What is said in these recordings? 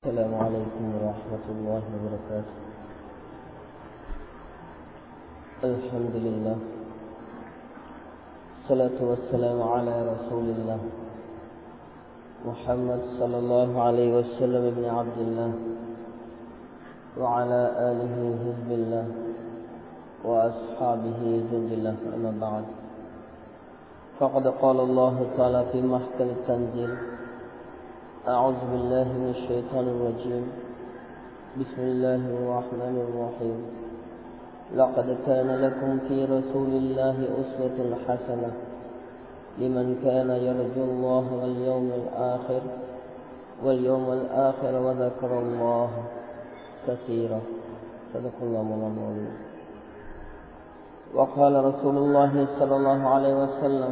السلام عليكم ورحمة الله وبركاته الحمد لله الصلاة والسلام على رسول الله محمد صلى الله عليه وسلم ابن عبد الله وعلى آله حزب الله وأصحابه جند الله أما بعد فقد قال الله تعالى في محكم التنزيل أعوذ بالله من الشيطان الرجيم بسم الله الرحمن الرحيم لقد كان لكم في رسول الله أسوة حسنة لمن كان يرجو الله واليوم الآخر واليوم الآخر وذكر الله كثيرا صدق الله مولانا وقال رسول الله صلى الله عليه وسلم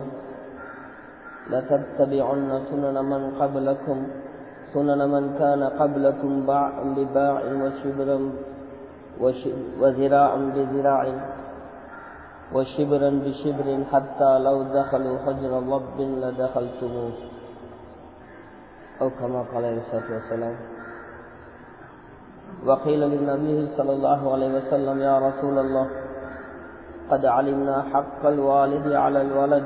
لتتبعن سنن من قبلكم سنن من كان قبلكم باع بباع وشبرا وذراع بذراع وشبرا بشبر حتى لو دخلوا حجر رب لدخلتموه أو كما قال عليه الصلاة والسلام وقيل للنبي صلى الله عليه وسلم يا رسول الله قد علمنا حق الوالد على الولد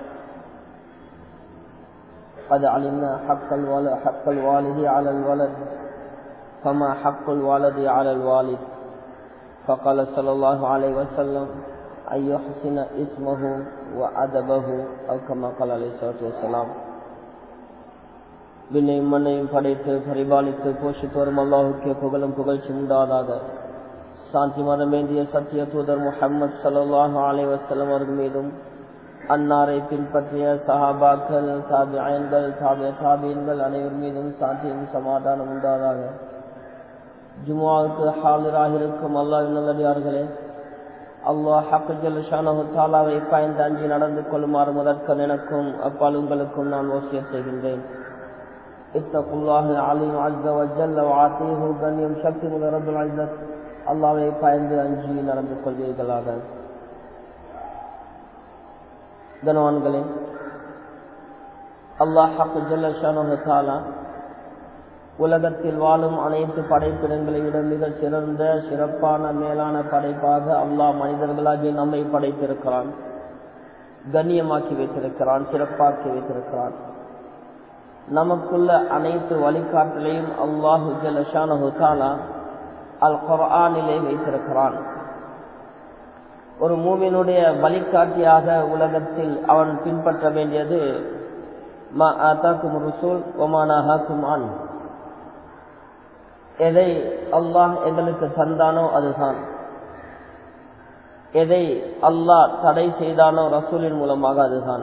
قد علمنا حق الولد, حق الوالد على الولد فما حق الولد على الوالد فقال صلى الله عليه وسلم أن يحسن اسمه وأدبه أو كما قال عليه الصلاة والسلام விண்ணையும் மண்ணையும் படைத்து பரிபாலித்து போஷித்து வரும் அல்லாஹுக்கே புகழும் புகழ்ச்சி உண்டாதாக சாந்தி மதமேந்திய சத்திய தூதர் முகமது சல்லாஹு அலை வசலம் அவர்கள் மீதும் அன்னாரை பின்பற்றிய சஹாபாக்கள் தாபியன்கள் தாபிய தாபியன்கள் அனைவர் மீதும் சாந்தியும் சமாதானம் உண்டாதாக ஜுமாவுக்கு ஹாலிராக இருக்கும் அல்லாஹ் நல்லடியார்களே அல்லாஹ் ஹக்குஜல் ஷானஹு தாலாவை பயந்து அஞ்சி நடந்து கொள்ளுமாறு முதற்கன் எனக்கும் அப்பால் உங்களுக்கும் நான் ஓசிய செய்கின்றேன் இத்தகுல்லாஹு அலீம் அஸ்ஸ வஜல்ல வாத்தீஹு கண்ணியம் சக்தி முதல் ரபுல் அஸ்ஸத் அல்லாவை பயந்து அஞ்சி நடந்து கொள்வீர்களாக கனவான்களே அல்லாஹ் ஜல்லஷானா உலகத்தில் வாழும் அனைத்து படைப்பிடங்களை விட மிக சிறந்த சிறப்பான மேலான படைப்பாக அல்லாஹ் மனிதர்களாகி நம்மை படைத்திருக்கிறான் கண்ணியமாக்கி வைத்திருக்கிறான் சிறப்பாக்கி வைத்திருக்கிறான் நமக்குள்ள அனைத்து வழிகாட்டலையும் அல்லாஹு ஜல்லஷானு தாலா அல் குரானிலே வைத்திருக்கிறான் ஒரு மூமினுடைய வழிகாட்டியாக உலகத்தில் அவன் பின்பற்ற வேண்டியது எதை அல்லாஹ் எங்களுக்கு தந்தானோ அதுதான் எதை அல்லாஹ் தடை செய்தானோ ரசூலின் மூலமாக அதுதான்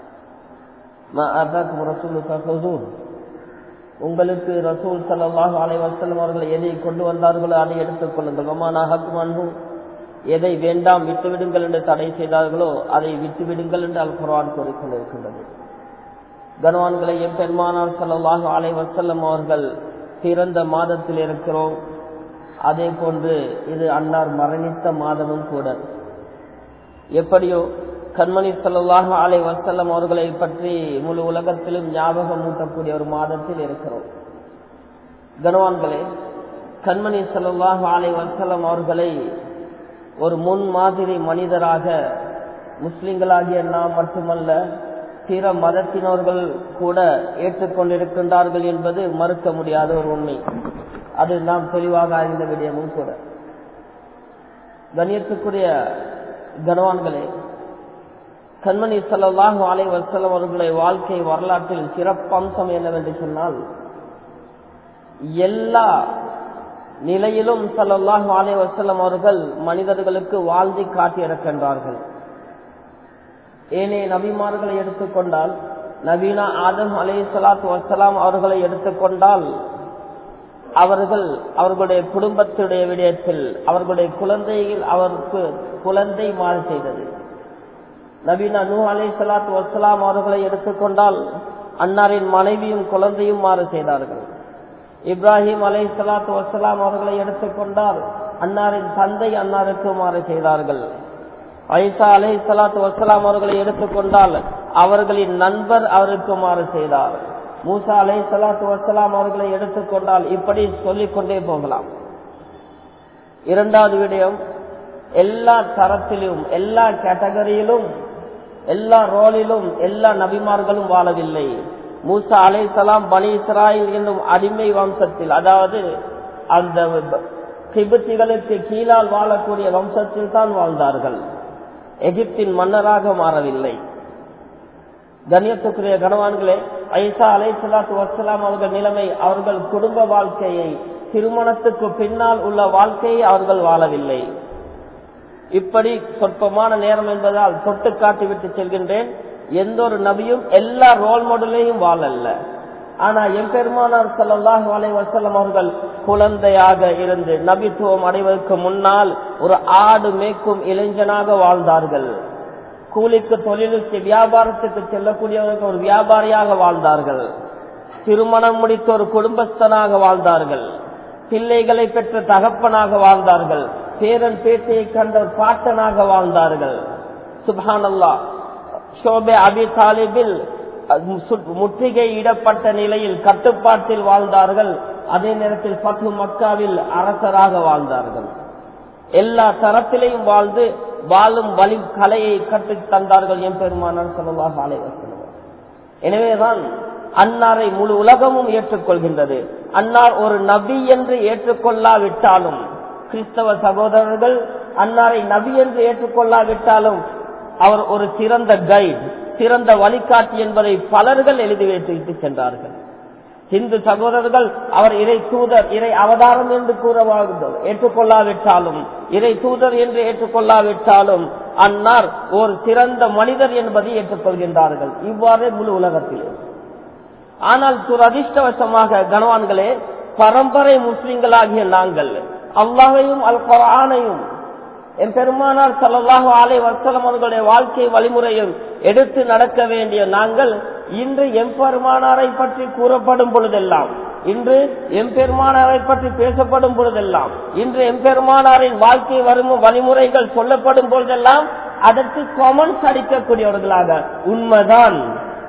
உங்களுக்கு ரசூல் சல்லாஹ் அலைவாசல்லம் அவர்கள் எதை கொண்டு வந்தார்களோ அதை எடுத்துக் கொள்ளுங்கள் ஒமானாகும் எதை வேண்டாம் விட்டுவிடுங்கள் என்று தடை செய்தார்களோ அதை விட்டுவிடுங்கள் என்று அல் குரான் கூறிக்கொண்டிருக்கின்றது கனவான்களை எப்பெருமானார் சல்லாஹு அலை வசல்லம் அவர்கள் பிறந்த மாதத்தில் இருக்கிறோம் அதே போன்று இது அன்னார் மரணித்த மாதமும் கூட எப்படியோ கண்மணி சல்லாஹு அலை வசல்லம் அவர்களை பற்றி முழு உலகத்திலும் ஞாபகம் ஊட்டக்கூடிய ஒரு மாதத்தில் இருக்கிறோம் கனவான்களே கண்மணி சல்லாஹு அலை வசல்லம் அவர்களை ஒரு முன் மாதிரி மனிதராக முஸ்லிம்களாகிய நாம் மட்டுமல்ல பிற மதத்தினர்கள் கூட ஏற்றுக்கொண்டிருக்கின்றார்கள் என்பது மறுக்க முடியாத ஒரு உண்மை அது நாம் தெளிவாக அறிந்த விடயமும் கூட கணியத்துக்குரிய கனவான்களே கண்மணி சல்லாஹு அலை வசலம் அவர்களுடைய வாழ்க்கை வரலாற்றில் சிறப்பம்சம் என்னவென்று சொன்னால் எல்லா நிலையிலும் சல்லாஹு அலே வசலம் அவர்கள் மனிதர்களுக்கு வாழ்ந்தி காட்டியிருக்கின்றார்கள் ஏனே நபிமார்களை எடுத்துக்கொண்டால் நவீனா ஆதம் அலே சலாத்து வசலாம் அவர்களை எடுத்துக்கொண்டால் அவர்கள் அவர்களுடைய குடும்பத்துடைய விடயத்தில் அவர்களுடைய குழந்தையில் அவருக்கு குழந்தை மாறு செய்தது நவீனா நூ அலே சலாத்து வசலாம் அவர்களை எடுத்துக்கொண்டால் அன்னாரின் மனைவியும் குழந்தையும் மாறு செய்தார்கள் இப்ராஹிம் அலை சலாத்து வசலாம் அவர்களை எடுத்துக்கொண்டால் அன்னாரின் தந்தை அன்னாருக்கு மாறு செய்தார்கள் ஐசா அலை சலாத்து வசலாம் அவர்களை எடுத்துக்கொண்டால் அவர்களின் நண்பர் அவருக்கு மாறு செய்தார் மூசா அலை சலாத்து வசலாம் அவர்களை எடுத்துக்கொண்டால் இப்படி சொல்லிக் கொண்டே போகலாம் இரண்டாவது விடயம் எல்லா தரத்திலும் எல்லா கேட்டகரியிலும் எல்லா ரோலிலும் எல்லா நபிமார்களும் வாழவில்லை மூசா அலை சலாம் பனி இஸ்ராயில் என்னும் அடிமை வம்சத்தில் அதாவது அந்த கிபத்திகளுக்கு கீழால் வாழக்கூடிய வம்சத்தில் தான் வாழ்ந்தார்கள் எகிப்தின் மன்னராக மாறவில்லை கண்ணியத்துக்குரிய கணவான்களே ஐசா அலை சலாத்து வசலாம் அவர்கள் நிலைமை அவர்கள் குடும்ப வாழ்க்கையை திருமணத்துக்கு பின்னால் உள்ள வாழ்க்கையை அவர்கள் வாழவில்லை இப்படி சொற்பமான நேரம் என்பதால் தொட்டு காட்டிவிட்டு செல்கின்றேன் எந்த ஒரு நபியும் எல்லா ரோல் மாடலையும் வாழல்ல ஆனா எம்பெருமானார் சல்லாஹூ அலை வசலம் அவர்கள் குழந்தையாக இருந்து நபித்துவம் அடைவதற்கு முன்னால் ஒரு ஆடு மேய்க்கும் இளைஞனாக வாழ்ந்தார்கள் கூலிக்கு தொழிலுக்கு வியாபாரத்துக்கு செல்லக்கூடியவர்கள் ஒரு வியாபாரியாக வாழ்ந்தார்கள் திருமணம் முடித்த ஒரு குடும்பஸ்தனாக வாழ்ந்தார்கள் பிள்ளைகளை பெற்ற தகப்பனாக வாழ்ந்தார்கள் பேரன் பேட்டையை கண்ட ஒரு பாட்டனாக வாழ்ந்தார்கள் சுபானல்லா ஷோபே அபி தாலிபில் முற்றுகையிடப்பட்ட நிலையில் கட்டுப்பாட்டில் வாழ்ந்தார்கள் அதே நேரத்தில் பத்து மக்காவில் அரசராக வாழ்ந்தார்கள் எல்லா தரத்திலையும் வாழ்ந்து வாழும் வழி கலையை கற்று தந்தார்கள் என் பெருமானார் சொல்லலாக அலைவசனம் எனவேதான் அன்னாரை முழு உலகமும் ஏற்றுக்கொள்கின்றது அன்னார் ஒரு நபி என்று ஏற்றுக்கொள்ளாவிட்டாலும் கிறிஸ்தவ சகோதரர்கள் அன்னாரை நபி என்று ஏற்றுக்கொள்ளாவிட்டாலும் அவர் ஒரு சிறந்த கைட் சிறந்த வழிகாட்டி என்பதை பலர்கள் எழுதி வைத்து சென்றார்கள் இந்து சகோதரர்கள் அவர் இறை தூதர் இறை அவதாரம் என்று கூற ஏற்றுக்கொள்ளாவிட்டாலும் இறை தூதர் என்று ஏற்றுக்கொள்ளாவிட்டாலும் அன்னார் ஒரு சிறந்த மனிதர் என்பதை ஏற்றுக்கொள்கின்றார்கள் இவ்வாறு முழு உலகத்திலே ஆனால் துரதிருஷ்டவசமாக கனவான்களே பரம்பரை முஸ்லிம்களாகிய நாங்கள் அல்லாஹையும் அல் குரானையும் என் பெருமானார் சல்லாஹூ ஆலை வசலம் அவர்களுடைய வாழ்க்கை வழிமுறையும் எடுத்து நடக்க வேண்டிய நாங்கள் இன்று எம்பெருமானாரை பற்றி கூறப்படும் பொழுதெல்லாம் இன்று எம்பெருமானாரை பற்றி பேசப்படும் பொழுதெல்லாம் இன்று எம்பெருமானாரின் வாழ்க்கை வரும் வழிமுறைகள் சொல்லப்படும் பொழுதெல்லாம் அதற்கு கமெண்ட்ஸ் அடிக்கக்கூடியவர்களாக உண்மைதான்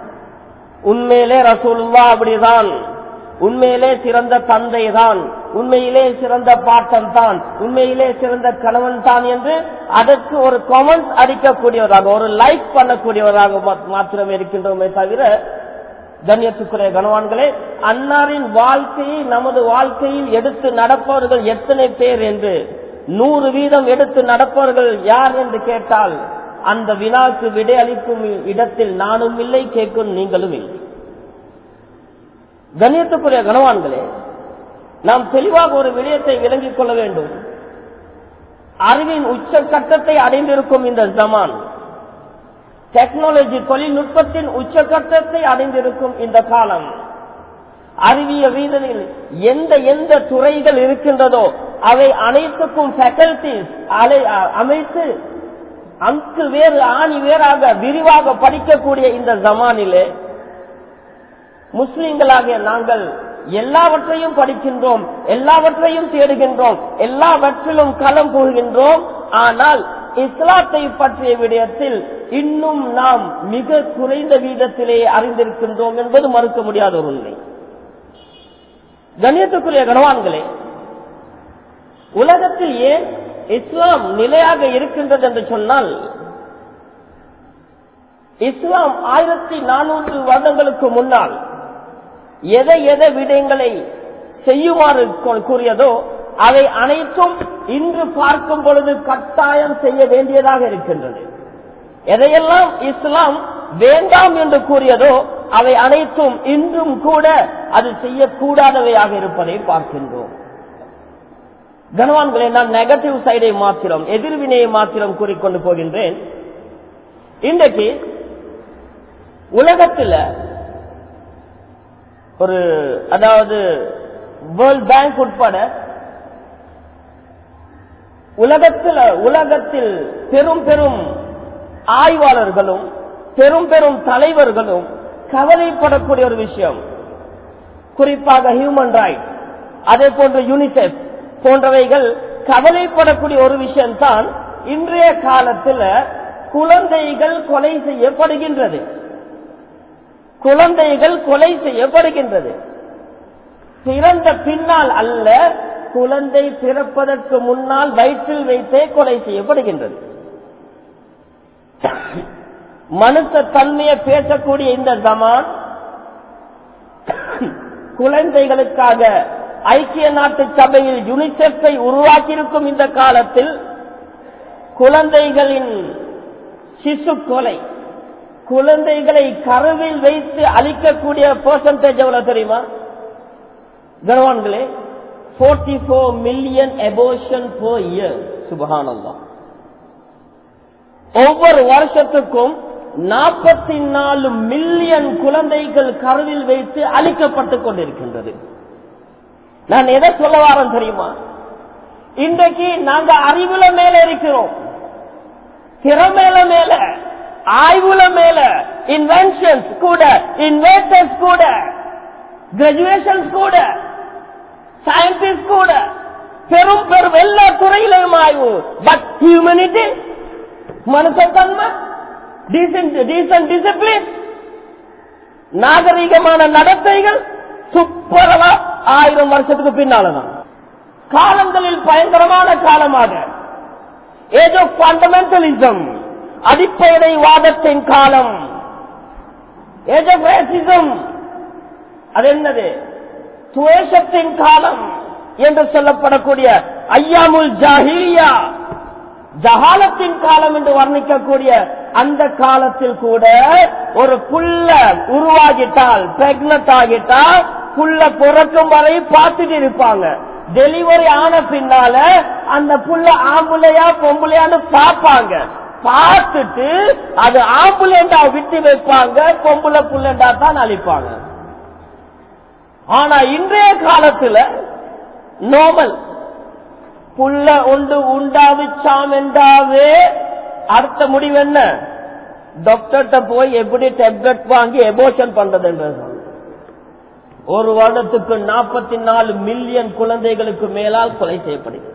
உண்மையிலே ரசூலுல்லா அப்படிதான் உண்மையிலே சிறந்த தந்தை தான் உண்மையிலே சிறந்த பாட்டன் தான் உண்மையிலே சிறந்த கணவன் தான் என்று அதற்கு ஒரு கமெண்ட் அடிக்கக்கூடியவராக ஒரு லைக் பண்ணக்கூடியவராக மாத்திரம் இருக்கின்றோமே தவிர கண்ணியத்துக்குரிய கனவான்களே அன்னாரின் வாழ்க்கையை நமது வாழ்க்கையில் எடுத்து நடப்பவர்கள் எத்தனை பேர் என்று நூறு வீதம் எடுத்து நடப்பவர்கள் யார் என்று கேட்டால் அந்த வினாக்கு விடை அளிக்கும் இடத்தில் நானும் இல்லை கேட்கும் நீங்களும் இல்லை கண்ணியத்துக்குரிய கனவான்களே நாம் தெளிவாக ஒரு விடயத்தை விளங்கிக் கொள்ள வேண்டும் அறிவின் உச்சக்கட்டத்தை அடைந்திருக்கும் இந்த ஜமான் டெக்னாலஜி தொழில்நுட்பத்தின் உச்சக்கட்டத்தை அடைந்திருக்கும் இந்த காலம் அறிவியல் ரீதியில் எந்த எந்த துறைகள் இருக்கின்றதோ அவை அனைத்துக்கும் ஃபேக்கல்டிஸ் அமைத்து அங்கு வேறு ஆணி வேறாக விரிவாக படிக்கக்கூடிய இந்த ஜமானிலே முஸ்லிம்களாகிய நாங்கள் எல்லாவற்றையும் படிக்கின்றோம் எல்லாவற்றையும் தேடுகின்றோம் எல்லாவற்றிலும் களம் போகின்றோம் ஆனால் இஸ்லாத்தை பற்றிய விடயத்தில் இன்னும் நாம் மிக குறைந்த வீதத்திலே அறிந்திருக்கின்றோம் என்பது மறுக்க முடியாத ஒரு உண்மை கணியத்துக்குரிய கனவான்களே உலகத்தில் ஏன் இஸ்லாம் நிலையாக இருக்கின்றது என்று சொன்னால் இஸ்லாம் ஆயிரத்தி நானூறு வருடங்களுக்கு முன்னால் எதை எதை விடயங்களை செய்யுமாறு கூறியதோ அவை அனைத்தும் இன்று பார்க்கும் பொழுது கட்டாயம் செய்ய வேண்டியதாக இருக்கின்றது எதையெல்லாம் இஸ்லாம் வேண்டாம் என்று கூறியதோ அவை அனைத்தும் இன்றும் கூட அது செய்யக்கூடாதவையாக இருப்பதை பார்க்கின்றோம் கனவான்களை நான் நெகட்டிவ் சைடை மாத்திரம் எதிர்வினையை மாத்திரம் கூறிக்கொண்டு போகின்றேன் இன்றைக்கு உலகத்தில் ஒரு அதாவது வேர்ல்ட் பேங்க் உட்பட உலகத்தில் உலகத்தில் பெரும் பெரும் ஆய்வாளர்களும் பெரும் பெரும் தலைவர்களும் கவலைப்படக்கூடிய ஒரு விஷயம் குறிப்பாக ஹியூமன் ரைட் அதே போன்று யூனிசெஃப் போன்றவைகள் கவலைப்படக்கூடிய ஒரு விஷயம்தான் இன்றைய காலத்தில் குழந்தைகள் கொலை செய்யப்படுகின்றது குழந்தைகள் கொலை செய்யப்படுகின்றது பிறந்த பின்னால் அல்ல குழந்தை பிறப்பதற்கு முன்னால் வயிற்றில் வைத்தே கொலை செய்யப்படுகின்றது மனுஷ தன்மையை பேசக்கூடிய இந்த ஜமான் குழந்தைகளுக்காக ஐக்கிய நாட்டு சபையில் யுனிசெஃபை உருவாக்கியிருக்கும் இந்த காலத்தில் குழந்தைகளின் சிசு கொலை குழந்தைகளை கருவில் வைத்து அழிக்கக்கூடிய பெர்சன்டேஜ் எவ்வளவு தெரியுமா கனவான்களே forty four million abortion per year சுபகானந்தா ஒவ்வொரு வருஷத்துக்கும் நாற்பத்தி நாலு மில்லியன் குழந்தைகள் கருவில் வைத்து அழிக்கப்பட்டுக் கொண்டிருக்கின்றது நான் எதை சொல்ல வாரம் தெரியுமா இன்றைக்கு நாங்க அறிவுல மேல இருக்கிறோம் திறமையில மேல ஆய்வுல மேல இன்வென்ஷன்ஸ் கூட இன்வெஸ்டர்ஸ் கூட கிராஜுவேஷன்ஸ் கூட சயின்டிஸ்ட் கூட பெரும் பெரும் எல்லா துறையிலும் ஆய்வு பட் ஹியூமனிட்டி மனுஷத்தன்மை டீசன்ட் டீசன்ட் டிசிப்ளின் நாகரீகமான நடத்தைகள் துப்பரவா ஆயிரம் வருஷத்துக்கு பின்னாலதான் காலங்களில் பயங்கரமான காலமாக ஏதோ ஃபண்டமெண்டலிசம் அடிப்படை வாதத்தின் காலம் ஏதோ ரேசிசம் அது என்னது துவேஷத்தின் காலம் என்று சொல்லப்படக்கூடிய ஐயாமுல் ஜாஹிலியா ஜஹாலத்தின் காலம் என்று வர்ணிக்கக்கூடிய அந்த காலத்தில் கூட ஒரு புல்ல உருவாகிட்டால் பிரெக்னட் ஆகிட்டால் புல்ல பிறக்கும் வரை பார்த்துட்டு இருப்பாங்க டெலிவரி ஆன பின்னால அந்த புள்ள ஆம்புலையா பொம்புலையான்னு பார்ப்பாங்க பார்த்துட்டு அது ஆம்புலேண்டா விட்டு வைப்பாங்க பொம்புல புள்ளண்டா தான் அழிப்பாங்க ஆனா இன்றைய காலத்துல நோமல் புள்ள ஒன்று உண்டாவிச்சாம் என்றாவே அடுத்த முடிவு என்ன டாக்டர்கிட்ட போய் எப்படி டேப்லெட் வாங்கி எபோஷன் பண்றது ஒரு வருடத்துக்கு நாற்பத்தி நாலு மில்லியன் குழந்தைகளுக்கு மேலால் கொலை செய்யப்படுகிறது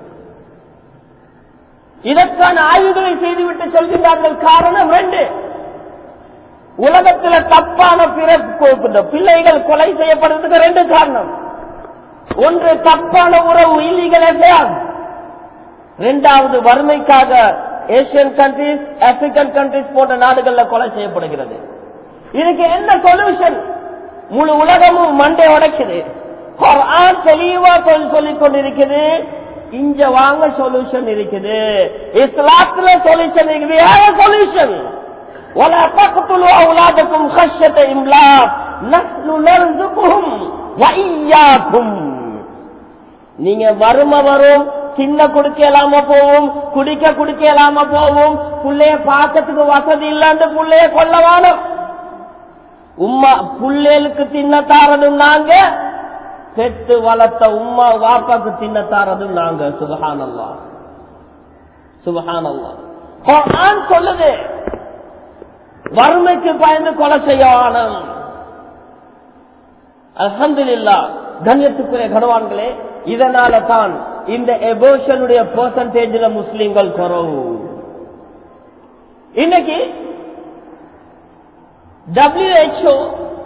இதற்கான ஆய்வுகளை செய்துவிட்டு சொல்கின்றார்கள் காரணம் ரெண்டு உலகத்துல தப்பான பிறப்பு பிள்ளைகள் கொலை செய்யப்படுறதுக்கு ரெண்டு காரணம் ஒன்று தப்பான உறவு இல்லீகல் எஃப்ஐஆர் இரண்டாவது வறுமைக்காக ஏசியன் கண்ட்ரிஸ் ஆப்பிரிக்கன் கண்ட்ரிஸ் போன்ற நாடுகள்ல கொலை செய்யப்படுகிறது இதுக்கு என்ன சொல்யூஷன் முழு உலகமும் மண்டை உடைக்குது குர்ஆன் தெளிவா சொல்லிக் கொண்டிருக்குது இங்க வாங்க சொல்யூஷன் இருக்குது இஸ்லாத்துல சொல்யூஷன் இருக்குது வேற சொல்யூஷன் ولا تقتلوا أولادكم خشية إملاق نحن نرزقهم وإياكم நீங்க வறுமை வரும் சின்ன குடிக்க இல்லாம போகும் குடிக்க குடிக்க இல்லாம போகும் புள்ளைய பார்க்கறதுக்கு வசதி இல்லாண்டு புள்ளைய கொல்ல வேணும் உம்மா புள்ளைகளுக்கு தின்ன தாரதும் நாங்க பெற்று வளர்த்த உம்மா வாப்பாக்கு தின்ன தாரதும் நாங்க சுபஹானல்லா சுபஹானல்லா குர்ஆன் சொல்லுது வறுமைக்கு பயந்து கொலை செய்யவானம் அலமதுல்லா கண்ணியத்துக்குரிய கனவான்களே இதனால தான் இந்த எபோஷனுடைய பெர்சன்டேஜ்ல முஸ்லிம்கள் குறவு இன்னைக்கு டபிள்யூஹெச்ஓ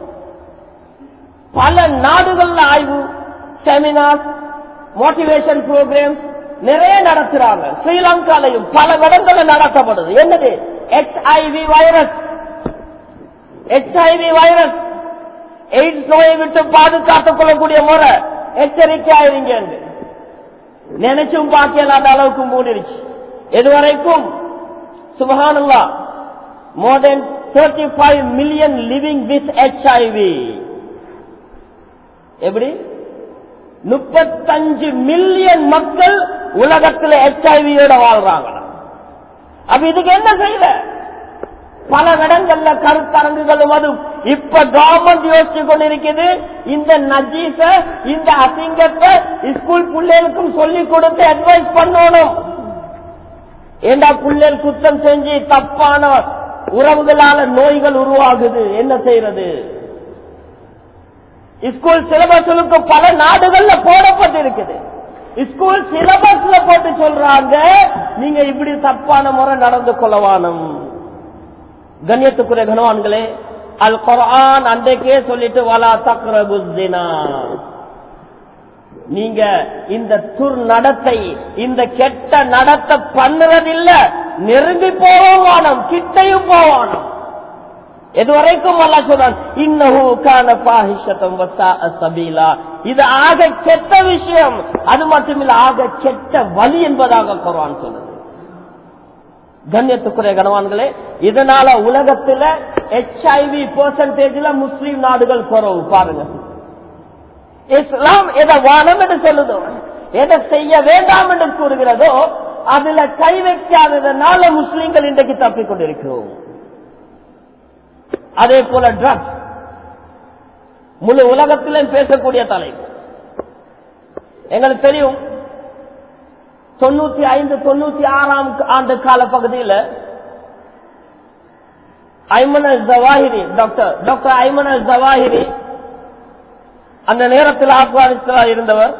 பல நாடுகள்ல ஆய்வு செமினார் மோட்டிவேஷன் ப்ரோக்ராம்ஸ் நிறைய நடத்துறாங்க ஸ்ரீலங்காலையும் பல இடங்கள்ல நடத்தப்படுது என்னது HIV virus HIV virus AIDS நோயை விட்டு பாதுகாத்துக் கொள்ளக்கூடிய முறை எச்சரிக்கையாயிருங்க நினைச்சும் பார்க்கலாத அளவுக்கு மூடிருச்சு இதுவரைக்கும் சுபகானுல்லா more than thirty five million living with HIV எப்படி முப்பத்தஞ்சு மில்லியன் மக்கள் உலகத்தில் ஹெச்ஐவியோட வாழ்றாங்க அப்ப இதுக்கு என்ன செய்யல பல இடங்கள்ல கருத்தரங்குகளும் அதுவும் இப்ப கவர்மெண்ட் யோசிச்சு கொண்டிருக்குது இந்த நஜீச இந்த அசிங்கத்தை ஸ்கூல் பிள்ளைகளுக்கும் சொல்லி கொடுத்து அட்வைஸ் பண்ணணும் ஏண்டா பிள்ளைகள் குற்றம் செஞ்சு தப்பான உறவுகளால நோய்கள் உருவாகுது என்ன செய்யறது ஸ்கூல் சிலபஸ்களுக்கு பல நாடுகள்ல போடப்பட்டிருக்குது ஸ்கூல் சிலபஸ்ல போட்டு சொல்றாங்க நீங்க இப்படி தப்பான முறை நடந்து கொள்ளவானும் கண்ணியத்துக்குரிய கனவான்களே அல் குர்ஆன் அன்றைக்கே சொல்லிட்டு வலா தக்ரபுஸ்தினா நீங்க இந்த துர் நடத்தை இந்த கெட்ட நடத்தை பண்ணுறதில்ல நெருங்கி போவானம் கிட்டையும் போவானம் எதுவரைக்கும் அல்லா சொல்றான் இன்னஹு கான பாஹிஷத்தம் சபீலா இது ஆக கெட்ட விஷயம் அது மட்டுமில்ல ஆக கெட்ட வழி என்பதாக குர்ஆன் சொல்லுது கண்ணியத்துக்குரிய கனவான்களே இதனால உலகத்துல ஹெச்ஐவி பெர்சன்டேஜ்ல முஸ்லீம் நாடுகள் குறவு பாருங்க இஸ்லாம் எதை வானம் என்று சொல்லுதோ எதை செய்ய வேண்டாம் என்று கூறுகிறதோ அதுல கை வைக்காததுனால முஸ்லீம்கள் இன்றைக்கு தப்பிக் கொண்டிருக்கிறோம் அதே போல ட்ரக்ஸ் முழு உலகத்திலும் பேசக்கூடிய தலைப்பு எங்களுக்கு தெரியும் தொண்ணூத்தி ஐந்து தொண்ணூத்தி ஆறாம் ஆண்டு கால பகுதியில் Ayman Zawahiri doctor doctor Ayman Zawahiri அந்த நேரத்தில் ஆப்கானிஸ்தான் இருந்தவர்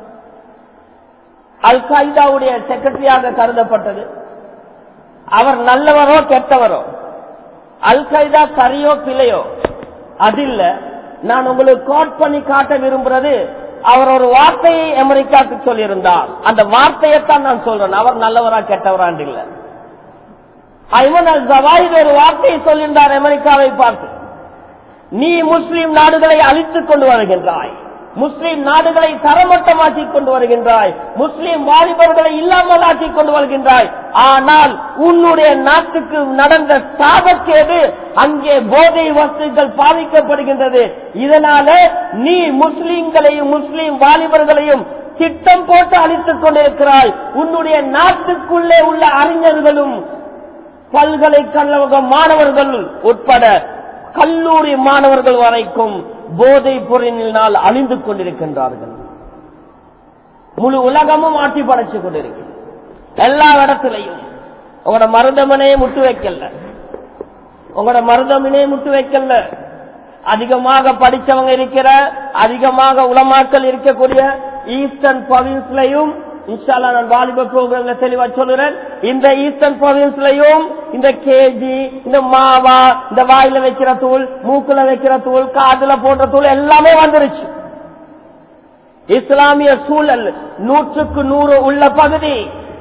அல் qaedaவுடைய செக்ரட்டரியாக கருதப்பட்டது அவர் நல்லவரோ கெட்டவரோ அல் qaeda சரியோ பிழையோ அதில்ல நான் உங்களுக்கு கோட் பண்ணி காட்ட விரும்புறது அவர் ஒரு வார்த்தையை அமெரிக்காவுக்கு சொல்லியிருந்தார் அந்த வார்த்தையைத்தான் நான் சொல்றேன் அவர் நல்லவரா கெட்டவரான் இல்ல ஐமன் அல் ஜவாஹிர் ஒரு வார்த்தையை சொல்லியிருந்தார் அமெரிக்காவை பார்த்து நீ முஸ்லிம் நாடுகளை அழித்துக் கொண்டு வருகின்றாய் முஸ்லிம் நாடுகளை தரமட்டமாக்கி கொண்டு வருகின்றாய் முஸ்லிம் வாலிபர்களை இல்லாமல் ஆக்கி கொண்டு வருகின்றாய் ஆனால் உன்னுடைய நாட்டுக்கு நடந்த சாபக்கேடு அங்கே போதை வஸ்துக்கள் பாதிக்கப்படுகின்றது இதனால நீ முஸ்லிம்களையும் முஸ்லிம் வாலிபர்களையும் திட்டம் போட்டு அழித்துக் கொண்டிருக்கிறாய் உன்னுடைய நாட்டுக்குள்ளே உள்ள அறிஞர்களும் பல்கலைக்கழக மாணவர்கள் உட்பட கல்லூரி மாணவர்கள் வரைக்கும் போதை பொருளினால் அழிந்து கொண்டிருக்கின்றார்கள் முழு உலகமும் ஆட்டி படைச்சு கொண்டிருக்கிறது எல்லா இடத்திலையும் உங்களோட மருந்தமனையே முட்டு வைக்கல உங்களோட மருந்தமனையே முட்டு வைக்கல அதிகமாக படிச்சவங்க இருக்கிற அதிகமாக உலமாக்கள் இருக்கக்கூடிய ஈஸ்டர்ன் ப்ரொவின்ஸ்லையும் இன்ஷால்லா நான் வாலிப ப்ரோக்ராம்ல தெளிவா சொல்லுறேன் இந்த ஈஸ்டர்ன் ப்ரொவின்ஸ்லயும் இந்த கேஜி இந்த மாவா இந்த வாயில வைக்கிற தூள் மூக்குல வைக்கிற தூள் காதுல போன்ற தூள் எல்லாமே வந்துருச்சு இஸ்லாமிய சூழல் நூற்றுக்கு நூறு உள்ள பகுதி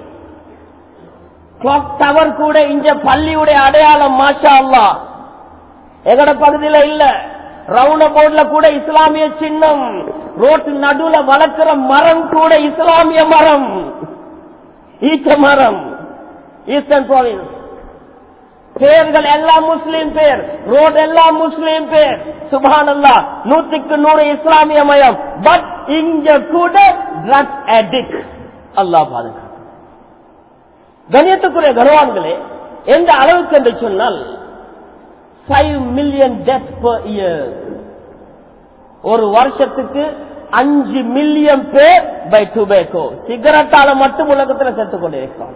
கிளாக் டவர் கூட இங்க பள்ளியுடைய அடையாளம் மாஷா அல்லா எங்கட பகுதியில இல்ல ரவுண்ட போர்ட்ல கூட இஸ்லாமிய சின்னம் ரோட்டு நடுவுல வளர்க்கிற மரம் கூட இஸ்லாமிய மரம் ஈச்ச மரம் ஈஸ்டர்ன் ப்ராவின்ஸ் பேர்கள் எல்லாம் முஸ்லீம் பேர் ரோடு எல்லாம் முஸ்லீம் பேர் சுபான் அல்லா நூற்றுக்கு நூறு இஸ்லாமிய மயம் பட் இங்க கூட ட்ரக் அடிக்ட் அல்லா பாதுகாப்பு கணியத்துக்குரிய கனவான்களே எந்த அளவுக்கு என்று சொன்னால் five million death per year ஒரு வருஷத்துக்கு அஞ்சு மில்லியன் பேர் பை டுபேக்கோ சிகரெட்டால மட்டும் உலகத்தில் செத்துக் கொண்டிருக்கிறோம்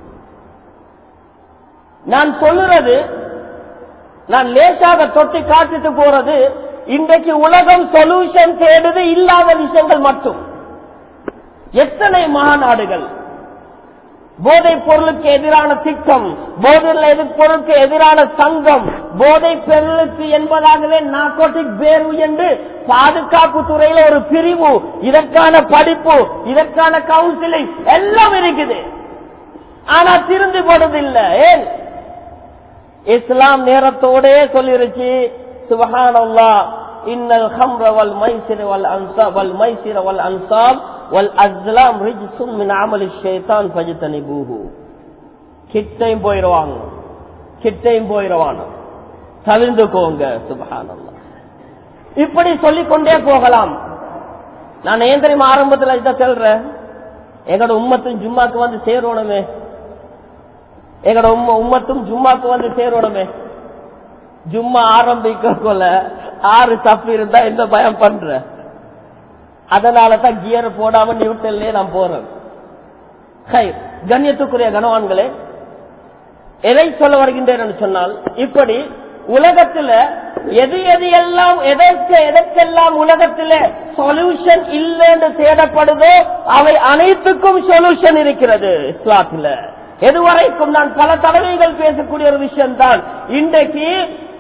நான் சொல்லுறது நான் லேசாக தொட்டி காட்டிட்டு போறது இன்றைக்கு உலகம் சொல்யூஷன் தேடுது இல்லாத விஷயங்கள் மட்டும் எத்தனை மாநாடுகள் போதைப் பொருளுக்கு எதிரான திட்டம் போதை பொருளுக்கு எதிரான சங்கம் போதை பொருளுக்கு என்பதாகவே நார்கோட்டிக் பேரு என்று பாதுகாப்பு துறையில ஒரு பிரிவு இதற்கான படிப்பு இதற்கான கவுன்சிலிங் எல்லாம் இருக்குது ஆனா திருந்து போடுறதில்லை ஏன் இஸ்லாம் நேரத்தோட சொல்லிருச்சு சுபஹானல்லா இன்னல் ஹம்ர வல் மைசிர வல் அன்சா வல் மைசிர வல் அன்சாப் வல் அஸ்லாம் ரிஜ்சும் மின் அமலி ஷைத்தான் ஃபஜ்தனிபூஹு கிட்டையும் போயிடுவாங்க கிட்டையும் போயிடுவாங்க தவிர்ந்துக்கோங்க சுபஹானல்லா இப்படி சொல்லிக்கொண்டே போகலாம் நான் ஏன் தெரியுமா ஆரம்பத்தில் இதை சொல்றேன் எங்களோட உம்மத்தும் ஜும்மாக்கு வந்து சேரணுமே எங்களோட உம்ம உம்மத்தும் ஜும்மாக்கு வந்து சேரணுமே ஜும்மா ஆரம்பிக்கல ஆறு தப்பு இருந்தா எந்த பயம் பண்ற அதனால தான் கியர் போடாம நியூட்டன்லயே நான் போறேன் ஹை, கண்ணியத்துக்குரிய கனவான்களே எதை சொல்ல வருகின்றேன் என்று சொன்னால் இப்படி உலகத்துல எது எது எல்லாம் எதற்கு எதற்கெல்லாம் உலகத்துல சொல்யூஷன் இல்லைன்னு தேடப்படுதோ அவை அனைத்துக்கும் சொல்யூஷன் இருக்கிறது இஸ்லாத்துல எதுவரைக்கும் நான் பல தடவைகள் பேசக்கூடிய ஒரு விஷயம் தான் இன்றைக்கு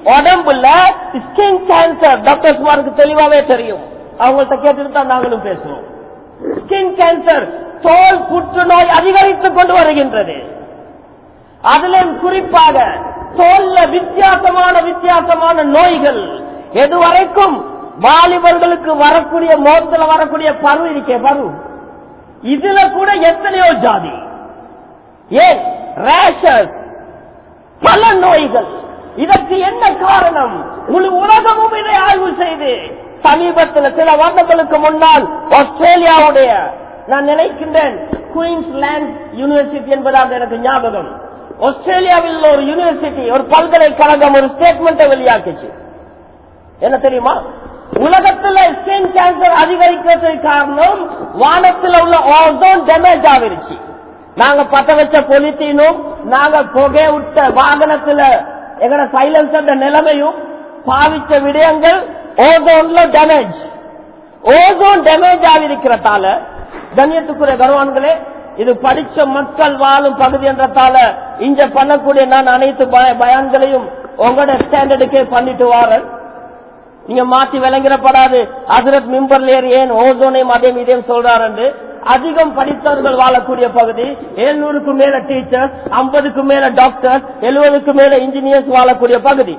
உடம்புல ஸ்கின் கேன்சர் டாக்டர்ஸ்மாருக்கு தெளிவாவே தெரியும் அவங்கள்ட்ட கேட்டுட்டு தான் நாங்களும் பேசுவோம் ஸ்கின் கேன்சர் தோல் புற்றுநோய் அதிகரித்துக் கொண்டு வருகின்றது அதிலும் குறிப்பாக தோல்ல வித்தியாசமான வித்தியாசமான நோய்கள் எதுவரைக்கும் வாலிபர்களுக்கு வரக்கூடிய மோத்துல வரக்கூடிய பரு இருக்கே பரு இதுல கூட எத்தனையோ ஜாதி ஏன் ரேஷஸ் பல நோய்கள் இதற்கு என்ன காரணம் முழு உலகமும் இதை ஆய்வு செய்து சமீபத்தில் சில வருடங்களுக்கு முன்னால் ஆஸ்திரேலியாவுடைய நான் நினைக்கின்றேன் குயின்ஸ்லாண்ட் யூனிவர்சிட்டி என்பதாக எனக்கு ஞாபகம் ஆஸ்திரேலியாவில் ஒரு யூனிவர்சிட்டி ஒரு பல்கலைக்கழகம் ஒரு ஸ்டேட்மெண்ட்டை வெளியாக்குச்சு என்ன தெரியுமா உலகத்துல ஸ்கின் கேன்சர் அதிகரிக்கிறதுக்கு காரணம் வானத்தில் உள்ள ஓசோன் டேமேஜ் ஆகிருச்சு நாங்க பத்த வச்ச பொலித்தீனும் நாங்க புகை விட்ட வாகனத்துல எங்கட சைலன்சர் நிலைமையும் பாவிச்ச விடயங்கள் ஓசோன்ல டேமேஜ் ஓசோன் டேமேஜ் ஆகிருக்கிறதால கண்ணியத்துக்குரிய கர்வான்களே இது படிச்ச மக்கள் வாழும் பகுதி என்றதால இங்க பண்ணக்கூடிய நான் அனைத்து பய- பயான்களையும் உங்களோட ஸ்டாண்டர்டுக்கே பண்ணிட்டு வாரேன் நீங்க மாத்தி விளங்கிடப்படாது ஹசரத் மிம்பர்லேர் ஏன் ஓசோனையும் அதையும் இதையும் சொல்றாரு அதிகம் படித்தவர்கள் வாழக்கூடிய பகுதி எழுநூறுக்கு மேல டீச்சர் ஐம்பதுக்கு மேல டாக்டர் எழுபதுக்கு மேல இன்ஜினியர்ஸ் வாழக்கூடிய பகுதி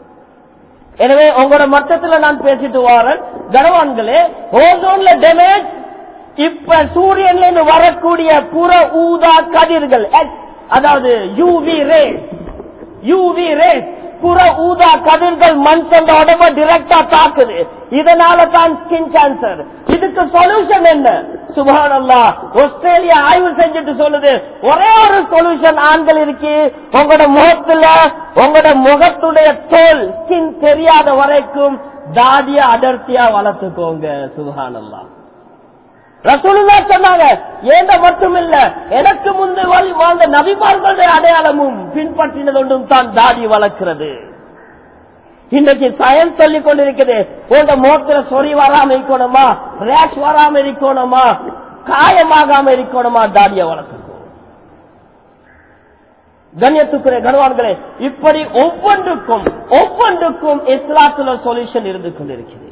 எனவே உங்களோட மட்டத்துல நான் பேசிட்டு வரேன் கனவான்களே ஓசோன்ல டேமேஜ் இப்ப சூரியன்ல இருந்து வரக்கூடிய புற ஊதா கதிர்கள் X, அதாவது யூவி ரே யூவி ரேஸ் புற ஊதா கதிர்கள் மனுஷன் உடம்ப டிரெக்டா தாக்குது இதனால தான் ஸ்கின் கேன்சர் இதுக்கு சொல்யூஷன் என்ன சுபானல்லா ஆஸ்திரேலியா ஆய்வு செஞ்சுட்டு சொல்லுது ஒரே ஒரு சொல்யூஷன் ஆண்கள் இருக்கு உங்களோட முகத்துல உங்களோட முகத்துடைய தோல் ஸ்கின் தெரியாத வரைக்கும் தாடிய அடர்த்தியா வளர்த்துக்கோங்க சுபானல்லா ரசூலுல்லா சொன்னாங்க ஏண்ட மட்டும் இல்ல எனக்கு முந்தைய வாழ்- வாழ்ந்த நபிமார்களுடைய அடையாளமும் பின்பற்றினது ஒன்றும் தான் தாடி வளர்க்கிறது இன்னைக்கு சயன்ஸ் சொல்லிக் கொண்டிருக்குது உங்க முகத்துல சொறி வராம இருக்கணுமா ரேஷ் வராம இருக்கணுமா காயமாகாம இருக்கணுமா தாடிய வளர்த்துக்கோ கண்ணியத்துக்குரிய கனவான்களே இப்படி ஒவ்வொன்றுக்கும் ஒவ்வொன்றுக்கும் இஸ்லாத்துல சொல்யூஷன் இருந்து கொண்டிருக்கிறது